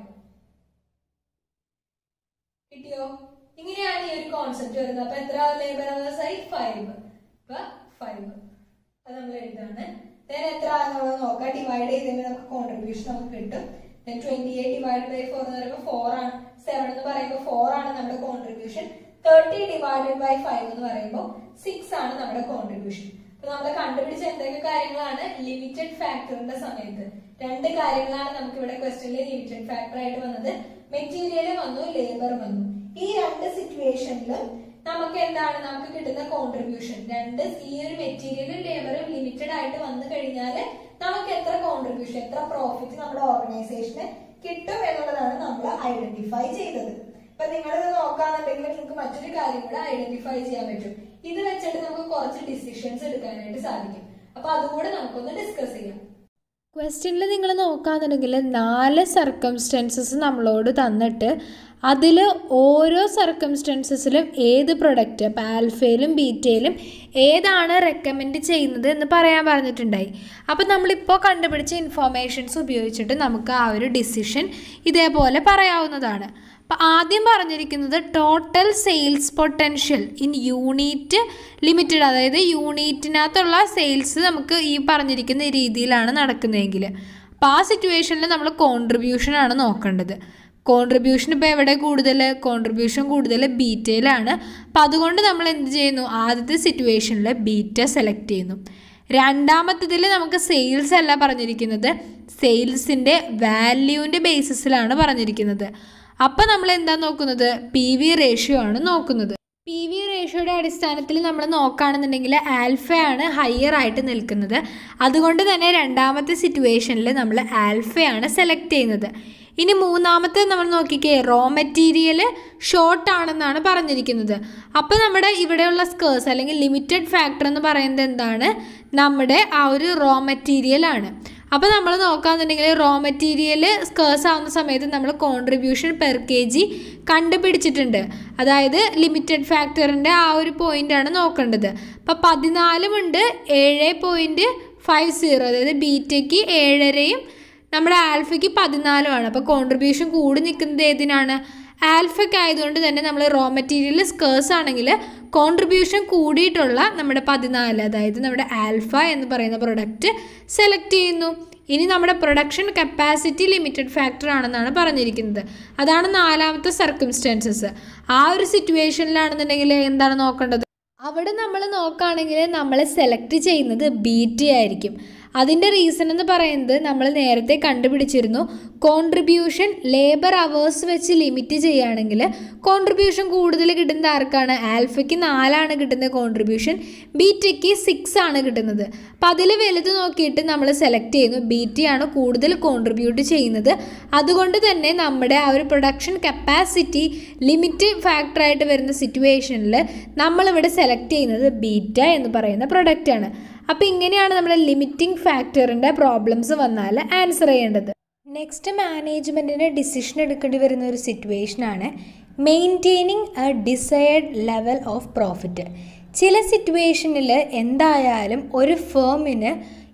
കിട്ടിയോ ഇങ്ങനെയാണ് ഈ ഒരു കോൺസെപ്റ്റ് വരുന്നത് അപ്പൊ എത്ര ലേബർ അവേഴ്സ് ആയി ഫൈവ് അപ്പൊ ഫൈവ് അത് നമ്മൾ എഴുതാണ് then എത്ര നമ്മൾ നോക്കാം ഡിവൈഡ് ചെയ്തതിന് നമുക്ക് കോൺട്രിബ്യൂഷൻ നമുക്ക് കിട്ടും then twenty eight divide by four എന്ന് പറയുമ്പോൾ ഫോർ ആണ് സെവൻ എന്ന് പറയുമ്പോൾ ഫോർ ആണ് നമ്മുടെ contribution thirty divided by five എന്ന് പറയുമ്പോൾ സിക്സ് ആണ് നമ്മുടെ കോൺട്രിബ്യൂഷൻ അപ്പൊ നമ്മൾ കണ്ടുപിടിച്ച എന്തൊക്കെ കാര്യങ്ങളാണ് ലിമിറ്റഡ് ഫാക്ടറിന്റെ സമയത്ത് രണ്ട് കാര്യങ്ങളാണ് നമുക്ക് ഇവിടെ ക്വസ്റ്റ്യനിൽ ലിമിറ്റഡ് ഫാക്ടർ ആയിട്ട് വന്നത് മെറ്റീരിയൽ വന്നു ലേബർ വന്നു ഈ രണ്ട് സിറ്റുവേഷനിലും നമുക്ക് എന്താണ് നമുക്ക് കിട്ടുന്ന കോൺട്രിബ്യൂഷൻ രണ്ട് ഈ ഒരു മെറ്റീരിയലും ലേബറും ലിമിറ്റഡ് ആയിട്ട് വന്നു കഴിഞ്ഞാൽ നമുക്ക് എത്ര കോൺട്രിബ്യൂഷൻ എത്ര പ്രോഫിറ്റ് നമ്മുടെ ഓർഗനൈസേഷന് കിട്ടും എന്നുള്ളതാണ് നമ്മൾ ഐഡന്റിഫൈ ചെയ്തത് ഇപ്പൊ നിങ്ങൾ ഇത് നോക്കാന്നുണ്ടെങ്കിൽ നിങ്ങൾക്ക് മറ്റൊരു കാര്യം കൂടെ ഐഡന്റിഫൈ ചെയ്യാൻ പറ്റും ഇത് വെച്ചിട്ട് നമുക്ക് കുറച്ച് ഡിസിഷൻസ് എടുക്കാനായിട്ട് സാധിക്കും അപ്പൊ അതുകൂടെ നമുക്കൊന്ന് ഡിസ്കസ് ചെയ്യാം ക്വസ്റ്റ്യനിൽ നിങ്ങൾ നോക്കുകയാണെന്നുണ്ടെങ്കിൽ നാല് സർക്കംസ്റ്റൻസസ് നമ്മളോട് തന്നിട്ട് അതിൽ ഓരോ സർക്കംസ്റ്റൻസസിലും ഏത് പ്രൊഡക്റ്റ് അപ്പോൾ ആൽഫയിലും ബീറ്റയിലും ഏതാണ് റെക്കമെൻഡ് ചെയ്യുന്നത് എന്ന് പറയാൻ പറഞ്ഞിട്ടുണ്ടായി അപ്പോൾ നമ്മളിപ്പോൾ കണ്ടുപിടിച്ച ഇൻഫോർമേഷൻസ് ഉപയോഗിച്ചിട്ട് നമുക്ക് ആ ഒരു ഡിസിഷൻ ഇതേപോലെ പറയാവുന്നതാണ് അപ്പോൾ ആദ്യം പറഞ്ഞിരിക്കുന്നത് total sales potential in unit limited അതായത് യൂണിറ്റിനകത്തുള്ള സെയിൽസ് നമുക്ക് ഈ പറഞ്ഞിരിക്കുന്ന രീതിയിലാണ് നടക്കുന്നതെങ്കിൽ അപ്പോൾ ആ സിറ്റുവേഷനിൽ നമ്മൾ കോൺട്രിബ്യൂഷനാണ് നോക്കേണ്ടത് കോൺട്രിബ്യൂഷൻ ഇപ്പോൾ എവിടെ കൂടുതൽ കോൺട്രിബ്യൂഷൻ കൂടുതൽ ബീറ്റയിലാണ് അപ്പോൾ അതുകൊണ്ട് നമ്മൾ എന്ത് ചെയ്യുന്നു ആദ്യത്തെ സിറ്റുവേഷനിൽ ബീറ്റ സെലക്ട് ചെയ്യുന്നു രണ്ടാമത്തതിൽ നമുക്ക് സെയിൽസ് അല്ല പറഞ്ഞിരിക്കുന്നത് സെയിൽസിൻ്റെ വാല്യൂവിൻ്റെ ബേസിസിലാണ് പറഞ്ഞിരിക്കുന്നത് അപ്പം നമ്മൾ എന്താ നോക്കുന്നത് പി വി റേഷ്യോ ആണ് നോക്കുന്നത് പി വി റേഷ്യോയുടെ അടിസ്ഥാനത്തിൽ നമ്മൾ നോക്കുകയാണെന്നുണ്ടെങ്കിൽ ആൽഫയാണ് ഹയർ ആയിട്ട് നിൽക്കുന്നത് അതുകൊണ്ട് തന്നെ രണ്ടാമത്തെ സിറ്റുവേഷനിൽ നമ്മൾ ആൽഫയാണ് സെലക്ട് ചെയ്യുന്നത് ഇനി മൂന്നാമത്തെ നമ്മൾ നോക്കിക്കേ റോ മെറ്റീരിയൽ ഷോർട്ട് ആണെന്നാണ് പറഞ്ഞിരിക്കുന്നത് അപ്പോൾ നമ്മുടെ ഇവിടെയുള്ള സ്കേഴ്സ് അല്ലെങ്കിൽ ലിമിറ്റഡ് ഫാക്ടർ എന്ന് പറയുന്നത് എന്താണ് നമ്മുടെ ആ ഒരു റോ മെറ്റീരിയൽ ആണ് അപ്പോൾ നമ്മൾ നോക്കുകയാണെന്നുണ്ടെങ്കിൽ റോ മെറ്റീരിയൽ സ്കേഴ്സ് ആവുന്ന സമയത്ത് നമ്മൾ കോൺട്രിബ്യൂഷൻ പെർ കെ ജി കണ്ടുപിടിച്ചിട്ടുണ്ട് അതായത് ലിമിറ്റഡ് ഫാക്ടറിൻ്റെ ആ ഒരു പോയിൻ്റാണ് നോക്കേണ്ടത് അപ്പോൾ പതിനാലുമുണ്ട് ഏഴ് പോയിൻറ്റ് ഫൈവ് സീറോ അതായത് ബീറ്റയ്ക്ക് ഏഴരയും നമ്മുടെ ആൽഫയ്ക്ക് പതിനാലുമാണ് അപ്പോൾ കോൺട്രിബ്യൂഷൻ കൂടി നിൽക്കുന്നത് ഏതിനാണ് ആൽഫയ്ക്ക് ആയതുകൊണ്ട് തന്നെ നമ്മൾ റോ മെറ്റീരിയൽ സ്കേഴ്സ് ആണെങ്കിൽ കോൺട്രിബ്യൂഷൻ കൂടിയിട്ടുള്ള നമ്മുടെ പതിനാല് അതായത് നമ്മുടെ ആൽഫ എന്ന് പറയുന്ന പ്രൊഡക്റ്റ് സെലക്ട് ചെയ്യുന്നു ഇനി നമ്മുടെ പ്രൊഡക്ഷൻ കപ്പാസിറ്റി ലിമിറ്റഡ് ഫാക്ടർ ആണെന്നാണ് പറഞ്ഞിരിക്കുന്നത് അതാണ് നാലാമത്തെ സർക്കംസ്റ്റൻസസ് ആ ഒരു സിറ്റുവേഷനിലാണെന്നുണ്ടെങ്കിൽ എന്താണ് നോക്കേണ്ടത് അവിടെ നമ്മൾ നോക്കുകയാണെങ്കിൽ നമ്മൾ സെലക്ട് ചെയ്യുന്നത് ബി ടി ആയിരിക്കും അതിൻ്റെ റീസൺ എന്ന് പറയുന്നത് നമ്മൾ നേരത്തെ കണ്ടുപിടിച്ചിരുന്നു കോൺട്രിബ്യൂഷൻ ലേബർ അവേഴ്സ് വെച്ച് ലിമിറ്റ് ചെയ്യുകയാണെങ്കിൽ കോൺട്രിബ്യൂഷൻ കൂടുതൽ കിട്ടുന്നത് ആർക്കാണ് ആൽഫയ്ക്ക് നാലാണ് കിട്ടുന്ന കോൺട്രിബ്യൂഷൻ ബീറ്റയ്ക്ക് സിക്സ് ആണ് കിട്ടുന്നത് അപ്പോൾ അതിൽ വലുത് നോക്കിയിട്ട് നമ്മൾ സെലക്ട് ചെയ്യുന്നു ബി ടി ആണ് കൂടുതൽ കോൺട്രിബ്യൂട്ട് ചെയ്യുന്നത് അതുകൊണ്ട് തന്നെ നമ്മുടെ ആ ഒരു പ്രൊഡക്ഷൻ കപ്പാസിറ്റി ലിമിറ്റ് ഫാക്ടറായിട്ട് വരുന്ന സിറ്റുവേഷനിൽ നമ്മളിവിടെ സെലക്ട് ചെയ്യുന്നത് ബീറ്റ എന്ന് പറയുന്ന പ്രൊഡക്റ്റാണ് അപ്പോൾ ഇങ്ങനെയാണ് നമ്മൾ ലിമിറ്റിംഗ് ഫാക്ടറിൻ്റെ പ്രോബ്ലംസ് വന്നാൽ ആൻസർ ചെയ്യേണ്ടത് നെക്സ്റ്റ് മാനേജ്മെൻറ്റിന് ഡിസിഷൻ എടുക്കേണ്ടി വരുന്ന ഒരു സിറ്റുവേഷനാണ് maintaining a desired level of profit ചില സിറ്റുവേഷനിൽ എന്തായാലും ഒരു ഫേമിന്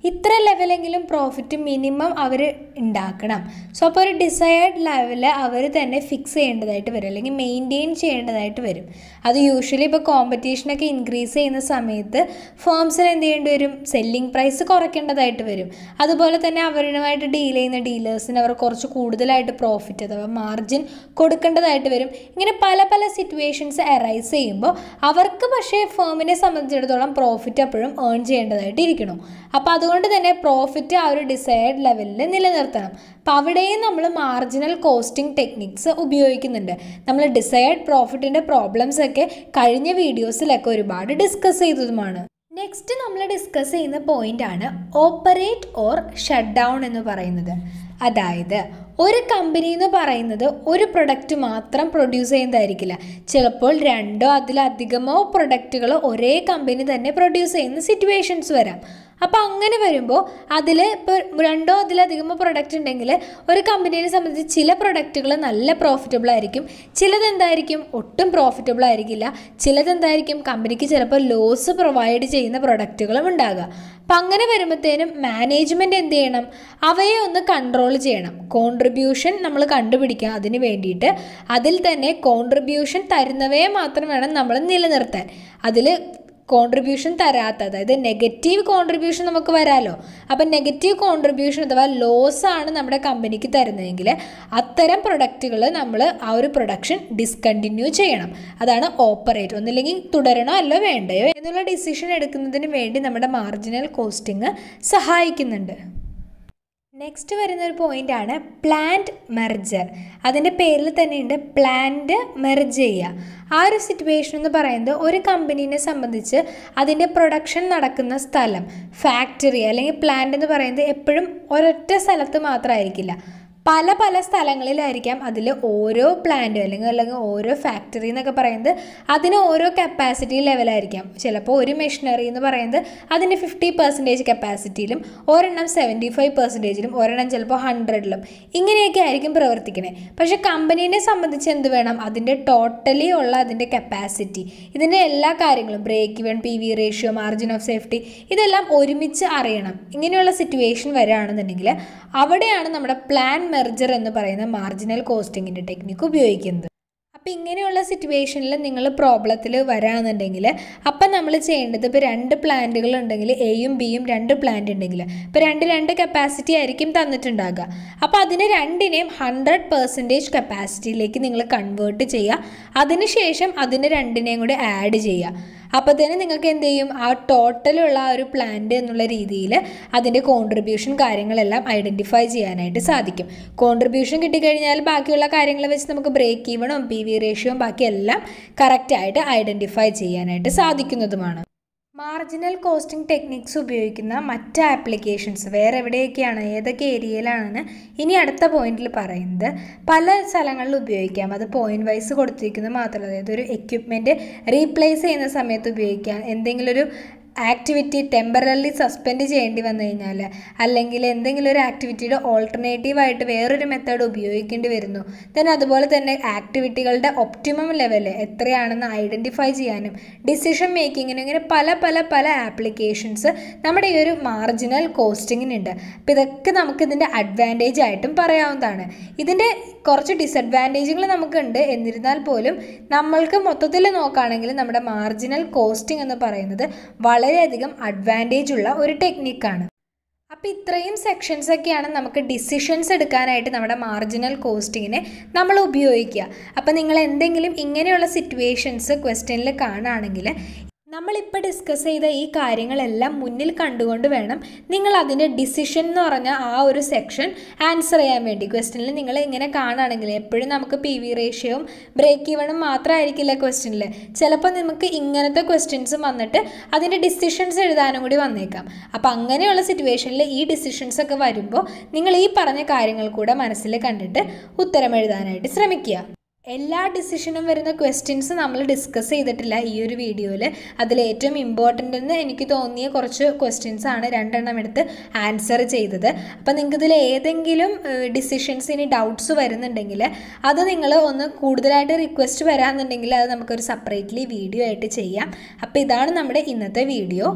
ഇത്ര ലെവലെങ്കിലും പ്രോഫിറ്റ് മിനിമം അവർ ഉണ്ടാക്കണം സോ അപ്പോൾ ഒരു ഡിസയേർഡ് ലെവല് അവർ തന്നെ ഫിക്സ് ചെയ്യേണ്ടതായിട്ട് വരും അല്ലെങ്കിൽ മെയിൻറ്റെയിൻ ചെയ്യേണ്ടതായിട്ട് വരും അത് യൂഷ്വലി ഇപ്പോൾ കോമ്പറ്റീഷനൊക്കെ ഇൻക്രീസ് ചെയ്യുന്ന സമയത്ത് ഫേംസിന് എന്ത് ചെയ്യേണ്ടി വരും സെല്ലിംഗ് പ്രൈസ് കുറയ്ക്കേണ്ടതായിട്ട് വരും അതുപോലെ തന്നെ അവരുമായിട്ട് ഡീൽ ചെയ്യുന്ന ഡീലേഴ്സിന് അവർ കുറച്ച് കൂടുതലായിട്ട് പ്രോഫിറ്റ് അഥവാ മാർജിൻ കൊടുക്കേണ്ടതായിട്ട് വരും ഇങ്ങനെ പല പല സിറ്റുവേഷൻസ് അറൈസ് ചെയ്യുമ്പോൾ അവർക്ക് പക്ഷേ ഫേമിനെ സംബന്ധിച്ചിടത്തോളം പ്രോഫിറ്റ് അപ്പോഴും ഏൺ ചെയ്യേണ്ടതായിട്ട് ഇരിക്കണം അപ്പോൾ അതുകൊണ്ട് തന്നെ പ്രോഫിറ്റ് ആ ഒരു ഡിസൈഡ് ലെവലിൽ നിലനിർത്തണം അപ്പോൾ അവിടെയും നമ്മൾ മാർജിനൽ കോസ്റ്റിംഗ് ടെക്നിക്സ് ഉപയോഗിക്കുന്നുണ്ട് നമ്മൾ ഡിസൈഡ് പ്രോഫിറ്റിൻ്റെ പ്രോബ്ലംസ് ഒക്കെ കഴിഞ്ഞ വീഡിയോസിലൊക്കെ ഒരുപാട് ഡിസ്കസ് ചെയ്തതുമാണ് നെക്സ്റ്റ് നമ്മൾ ഡിസ്കസ് ചെയ്യുന്ന പോയിന്റ് ആണ് ഓപ്പറേറ്റ് ഓർ ഷട്ട് ഡൗൺ എന്ന് പറയുന്നത് അതായത് ഒരു കമ്പനി എന്ന് പറയുന്നത് ഒരു പ്രൊഡക്റ്റ് മാത്രം പ്രൊഡ്യൂസ് ചെയ്യുന്നതായിരിക്കില്ല ചിലപ്പോൾ രണ്ടോ അതിലധികമോ പ്രൊഡക്റ്റുകൾ ഒരേ കമ്പനി തന്നെ പ്രൊഡ്യൂസ് ചെയ്യുന്ന സിറ്റുവേഷൻസ് വരാം അപ്പോൾ അങ്ങനെ വരുമ്പോൾ അതിൽ ഇപ്പോൾ രണ്ടോ അതിലധികമോ പ്രൊഡക്റ്റ് ഉണ്ടെങ്കിൽ ഒരു കമ്പനീനെ സംബന്ധിച്ച് ചില പ്രൊഡക്റ്റുകൾ നല്ല പ്രോഫിറ്റബിൾ ആയിരിക്കും ചിലത് എന്തായിരിക്കും ഒട്ടും പ്രോഫിറ്റബിൾ ആയിരിക്കില്ല ചിലത് എന്തായിരിക്കും കമ്പനിക്ക് ചിലപ്പോൾ ലോസ് പ്രൊവൈഡ് ചെയ്യുന്ന പ്രൊഡക്റ്റുകളും ഉണ്ടാകുക അപ്പം അങ്ങനെ വരുമ്പോഴത്തേനും മാനേജ്മെൻറ്റ് എന്ത് ചെയ്യണം അവയെ ഒന്ന് കൺട്രോൾ ചെയ്യണം കോൺട്രിബ്യൂഷൻ നമ്മൾ കണ്ടുപിടിക്കുക അതിന് വേണ്ടിയിട്ട് അതിൽ തന്നെ കോൺട്രിബ്യൂഷൻ തരുന്നവയെ മാത്രം വേണം നമ്മൾ നിലനിർത്താൻ അതിൽ കോൺട്രിബ്യൂഷൻ തരാത്ത അതായത് നെഗറ്റീവ് കോൺട്രിബ്യൂഷൻ നമുക്ക് വരാമല്ലോ അപ്പം നെഗറ്റീവ് കോൺട്രിബ്യൂഷൻ അഥവാ ലോസ് ആണ് നമ്മുടെ കമ്പനിക്ക് തരുന്നതെങ്കിൽ അത്തരം പ്രൊഡക്റ്റുകൾ നമ്മൾ ആ ഒരു പ്രൊഡക്ഷൻ ഡിസ്കണ്ടിന്യൂ ചെയ്യണം അതാണ് ഓപ്പറേറ്റ് ഒന്നില്ലെങ്കിൽ തുടരണോ അല്ലോ വേണ്ടയോ എന്നുള്ള ഡിസിഷൻ എടുക്കുന്നതിന് വേണ്ടി നമ്മുടെ മാർജിനൽ കോസ്റ്റിംഗ് സഹായിക്കുന്നുണ്ട് നെക്സ്റ്റ് വരുന്ന ഒരു പോയിന്റ് ആണ് പ്ലാന്റ് മെർജർ അതിൻ്റെ പേരിൽ തന്നെയുണ്ട് പ്ലാന്റ് മെർജ് ചെയ്യുക ആ ഒരു സിറ്റുവേഷൻ എന്ന് പറയുന്നത് ഒരു കമ്പനീനെ സംബന്ധിച്ച് അതിൻ്റെ പ്രൊഡക്ഷൻ നടക്കുന്ന സ്ഥലം ഫാക്ടറി അല്ലെങ്കിൽ പ്ലാന്റ് എന്ന് പറയുന്നത് എപ്പോഴും ഒരൊറ്റ സ്ഥലത്ത് മാത്രമായിരിക്കില്ല പല പല സ്ഥലങ്ങളിലായിരിക്കാം അതിൽ ഓരോ പ്ലാന്റ് അല്ലെങ്കിൽ അല്ലെങ്കിൽ ഓരോ ഫാക്ടറി എന്നൊക്കെ പറയുന്നത് അതിന് ഓരോ കപ്പാസിറ്റി ലെവലായിരിക്കാം ചിലപ്പോൾ ഒരു മെഷീനറി എന്ന് പറയുന്നത് അതിന് ഫിഫ്റ്റി പെർസെൻറ്റേജ് കപ്പാസിറ്റിയിലും ഒരെണ്ണം സെവൻറ്റി ഫൈവ് പെർസെൻറ്റേജിലും ഒരെണ്ണം ചിലപ്പോൾ ഹൺഡ്രഡിലും ഇങ്ങനെയൊക്കെ ആയിരിക്കും പ്രവർത്തിക്കണേ പക്ഷേ കമ്പനീനെ സംബന്ധിച്ച് എന്ത് വേണം അതിൻ്റെ ടോട്ടലി ഉള്ള അതിൻ്റെ കപ്പാസിറ്റി ഇതിൻ്റെ എല്ലാ കാര്യങ്ങളും break even P V ratio margin of safety ഇതെല്ലാം ഒരുമിച്ച് അറിയണം ഇങ്ങനെയുള്ള സിറ്റുവേഷൻ വരികയാണെന്നുണ്ടെങ്കിൽ അവിടെയാണ് നമ്മുടെ പ്ലാൻ മെർജർ എന്ന് പറയുന്ന മാർജിനൽ കോസ്റ്റിങ്ങിൻ്റെ ടെക്നിക്ക് ഉപയോഗിക്കുന്നത് അപ്പോൾ ഇങ്ങനെയുള്ള സിറ്റുവേഷനിൽ നിങ്ങൾ പ്രോബ്ലത്തിൽ വരാമെന്നുണ്ടെങ്കിൽ അപ്പം നമ്മൾ ചെയ്യേണ്ടത് ഇപ്പോൾ രണ്ട് പ്ലാന്റുകൾ ഉണ്ടെങ്കിൽ എയും ബിയും രണ്ട് പ്ലാന്റ് ഉണ്ടെങ്കിൽ ഇപ്പോൾ രണ്ട് രണ്ട് കപ്പാസിറ്റി ആയിരിക്കും തന്നിട്ടുണ്ടാകുക അപ്പോൾ അതിന് രണ്ടിനെയും ഹൺഡ്രഡ് പെർസെൻറ്റേജ് കപ്പാസിറ്റിയിലേക്ക് നിങ്ങൾ കൺവേർട്ട് ചെയ്യുക അതിനുശേഷം അതിന് രണ്ടിനെയും കൂടി ആഡ് ചെയ്യുക അപ്പോഴത്തേനും നിങ്ങൾക്ക് എന്ത് ചെയ്യും ആ ടോട്ടലുള്ള ആ ഒരു പ്ലാന്റ് എന്നുള്ള രീതിയിൽ അതിൻ്റെ കോൺട്രിബ്യൂഷൻ കാര്യങ്ങളെല്ലാം ഐഡൻറ്റിഫൈ ചെയ്യാനായിട്ട് സാധിക്കും കോൺട്രിബ്യൂഷൻ കിട്ടിക്കഴിഞ്ഞാൽ ബാക്കിയുള്ള കാര്യങ്ങൾ വെച്ച് നമുക്ക് ബ്രേക്ക് ഈവണും പി വി റേഷ്യോയും ബാക്കിയെല്ലാം കറക്റ്റായിട്ട് ഐഡൻറ്റിഫൈ ചെയ്യാനായിട്ട് സാധിക്കുന്നതുമാണ് മാർജിനൽ കോസ്റ്റിംഗ് ടെക്നിക്സ് ഉപയോഗിക്കുന്ന മറ്റ് ആപ്ലിക്കേഷൻസ് വേറെ എവിടെയൊക്കെയാണ് ഏതൊക്കെ ഏരിയയിലാണെന്ന് ഇനി അടുത്ത പോയിന്റിൽ പറയുന്നത് പല സ്ഥലങ്ങളിൽ ഉപയോഗിക്കാം അത് പോയിന്റ് വൈസ് കൊടുത്തിരിക്കുന്നത് മാത്രമല്ല അതായത് ഒരു എക്യുപ്മെൻറ്റ് റീപ്ലേസ് ചെയ്യുന്ന സമയത്ത് ഉപയോഗിക്കാം എന്തെങ്കിലും ഒരു ആക്ടിവിറ്റി ടെമ്പറലി സസ്പെൻഡ് ചെയ്യേണ്ടി വന്നു കഴിഞ്ഞാൽ അല്ലെങ്കിൽ എന്തെങ്കിലും ഒരു ആക്ടിവിറ്റിയുടെ ഓൾട്ടർനേറ്റീവായിട്ട് വേറൊരു മെത്തേഡ് ഉപയോഗിക്കേണ്ടി വരുന്നു ദെൻ അതുപോലെ തന്നെ ആക്ടിവിറ്റികളുടെ ഒപ്റ്റിമം ലെവൽ എത്രയാണെന്ന് ഐഡൻറ്റിഫൈ ചെയ്യാനും ഡിസിഷൻ മേക്കിങ്ങിനും ഇങ്ങനെ പല പല പല ആപ്ലിക്കേഷൻസ് നമ്മുടെ ഈ ഒരു മാർജിനൽ കോസ്റ്റിങ്ങിനുണ്ട് അപ്പോൾ ഇതൊക്കെ നമുക്ക് ഇതിൻ്റെ അഡ്വാൻറ്റേജ് ആയിട്ടും പറയാവുന്നതാണ് ഇതിൻ്റെ കുറച്ച് ഡിസഡ്വാൻറ്റേജുകൾ നമുക്കുണ്ട് എന്നിരുന്നാൽ പോലും നമ്മൾക്ക് മൊത്തത്തിൽ നോക്കുകയാണെങ്കിൽ നമ്മുടെ മാർജിനൽ കോസ്റ്റിംഗ് എന്ന് പറയുന്നത് വളരെയധികം അഡ്വാൻറ്റേജ് ഉള്ള ഒരു ടെക്നിക്കാണ് അപ്പോൾ ഇത്രയും സെക്ഷൻസ് ഒക്കെയാണ് നമുക്ക് ഡിസിഷൻസ് എടുക്കാനായിട്ട് നമ്മുടെ മാർജിനൽ കോസ്റ്റിങ്ങിനെ നമ്മൾ ഉപയോഗിക്കുക അപ്പോൾ നിങ്ങൾ എന്തെങ്കിലും ഇങ്ങനെയുള്ള സിറ്റുവേഷൻസ് ക്വസ്റ്റ്യനിൽ കാണുകയാണെങ്കിൽ നമ്മളിപ്പോൾ ഡിസ്കസ് ചെയ്ത ഈ കാര്യങ്ങളെല്ലാം മുന്നിൽ കണ്ടുകൊണ്ട് വേണം നിങ്ങൾ അതിൻ്റെ ഡിസിഷൻ എന്ന് പറഞ്ഞ ആ ഒരു സെക്ഷൻ ആൻസർ ചെയ്യാൻ വേണ്ടി ക്വസ്റ്റ്യനിൽ നിങ്ങൾ ഇങ്ങനെ കാണുകയാണെങ്കിൽ എപ്പോഴും നമുക്ക് പി വി റേഷ്യവും ബ്രേക്ക് ഈവണും മാത്രമായിരിക്കില്ല ക്വസ്റ്റ്യനിൽ ചിലപ്പോൾ നമുക്ക് ഇങ്ങനത്തെ ക്വസ്റ്റ്യൻസും വന്നിട്ട് അതിൻ്റെ ഡിസിഷൻസ് എഴുതാനും കൂടി വന്നേക്കാം അപ്പോൾ അങ്ങനെയുള്ള സിറ്റുവേഷനിൽ ഈ ഡിസിഷൻസ് ഒക്കെ വരുമ്പോൾ നിങ്ങൾ ഈ പറഞ്ഞ കാര്യങ്ങൾ കൂടെ മനസ്സിൽ കണ്ടിട്ട് ഉത്തരം എഴുതാനായിട്ട് ശ്രമിക്കുക എല്ലാ ഡിസിഷനും വരുന്ന ക്വസ്റ്റ്യൻസ് നമ്മൾ ഡിസ്കസ് ചെയ്തിട്ടില്ല ഈ ഒരു വീഡിയോയിൽ അതിൽ ഏറ്റവും ഇമ്പോർട്ടൻ്റ് എന്ന് എനിക്ക് തോന്നിയ കുറച്ച് ക്വസ്റ്റ്യൻസ് ആണ് രണ്ടെണ്ണം എടുത്ത് ആൻസർ ചെയ്തത് അപ്പോൾ നിങ്ങൾക്ക് ഇതിൽ ഏതെങ്കിലും ഡിസിഷൻസ് ഇനി ഡൗട്ട്സ് വരുന്നുണ്ടെങ്കിൽ അത് നിങ്ങൾ ഒന്ന് കൂടുതലായിട്ട് റിക്വസ്റ്റ് വരാമെന്നുണ്ടെങ്കിൽ അത് നമുക്കൊരു സെപ്പറേറ്റ്ലി വീഡിയോ ആയിട്ട് ചെയ്യാം അപ്പോൾ ഇതാണ് നമ്മുടെ ഇന്നത്തെ വീഡിയോ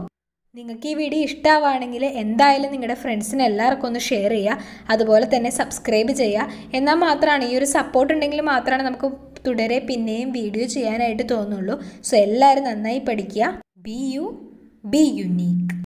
നിങ്ങൾക്ക് ഈ വീഡിയോ ഇഷ്ടമാവുകയാണെങ്കിൽ എന്തായാലും നിങ്ങളുടെ ഫ്രണ്ട്സിന് എല്ലാവർക്കും ഒന്ന് ഷെയർ ചെയ്യുക അതുപോലെ തന്നെ സബ്സ്ക്രൈബ് ചെയ്യുക എന്നാൽ മാത്രമാണ് ഈ ഒരു സപ്പോർട്ട് ഉണ്ടെങ്കിൽ മാത്രമാണ് നമുക്ക് തുടരെ പിന്നെയും വീഡിയോ ചെയ്യാനായിട്ട് തോന്നുള്ളൂ സോ എല്ലാവരും നന്നായി പഠിക്കുക ബി യു ബി യുനീക്ക്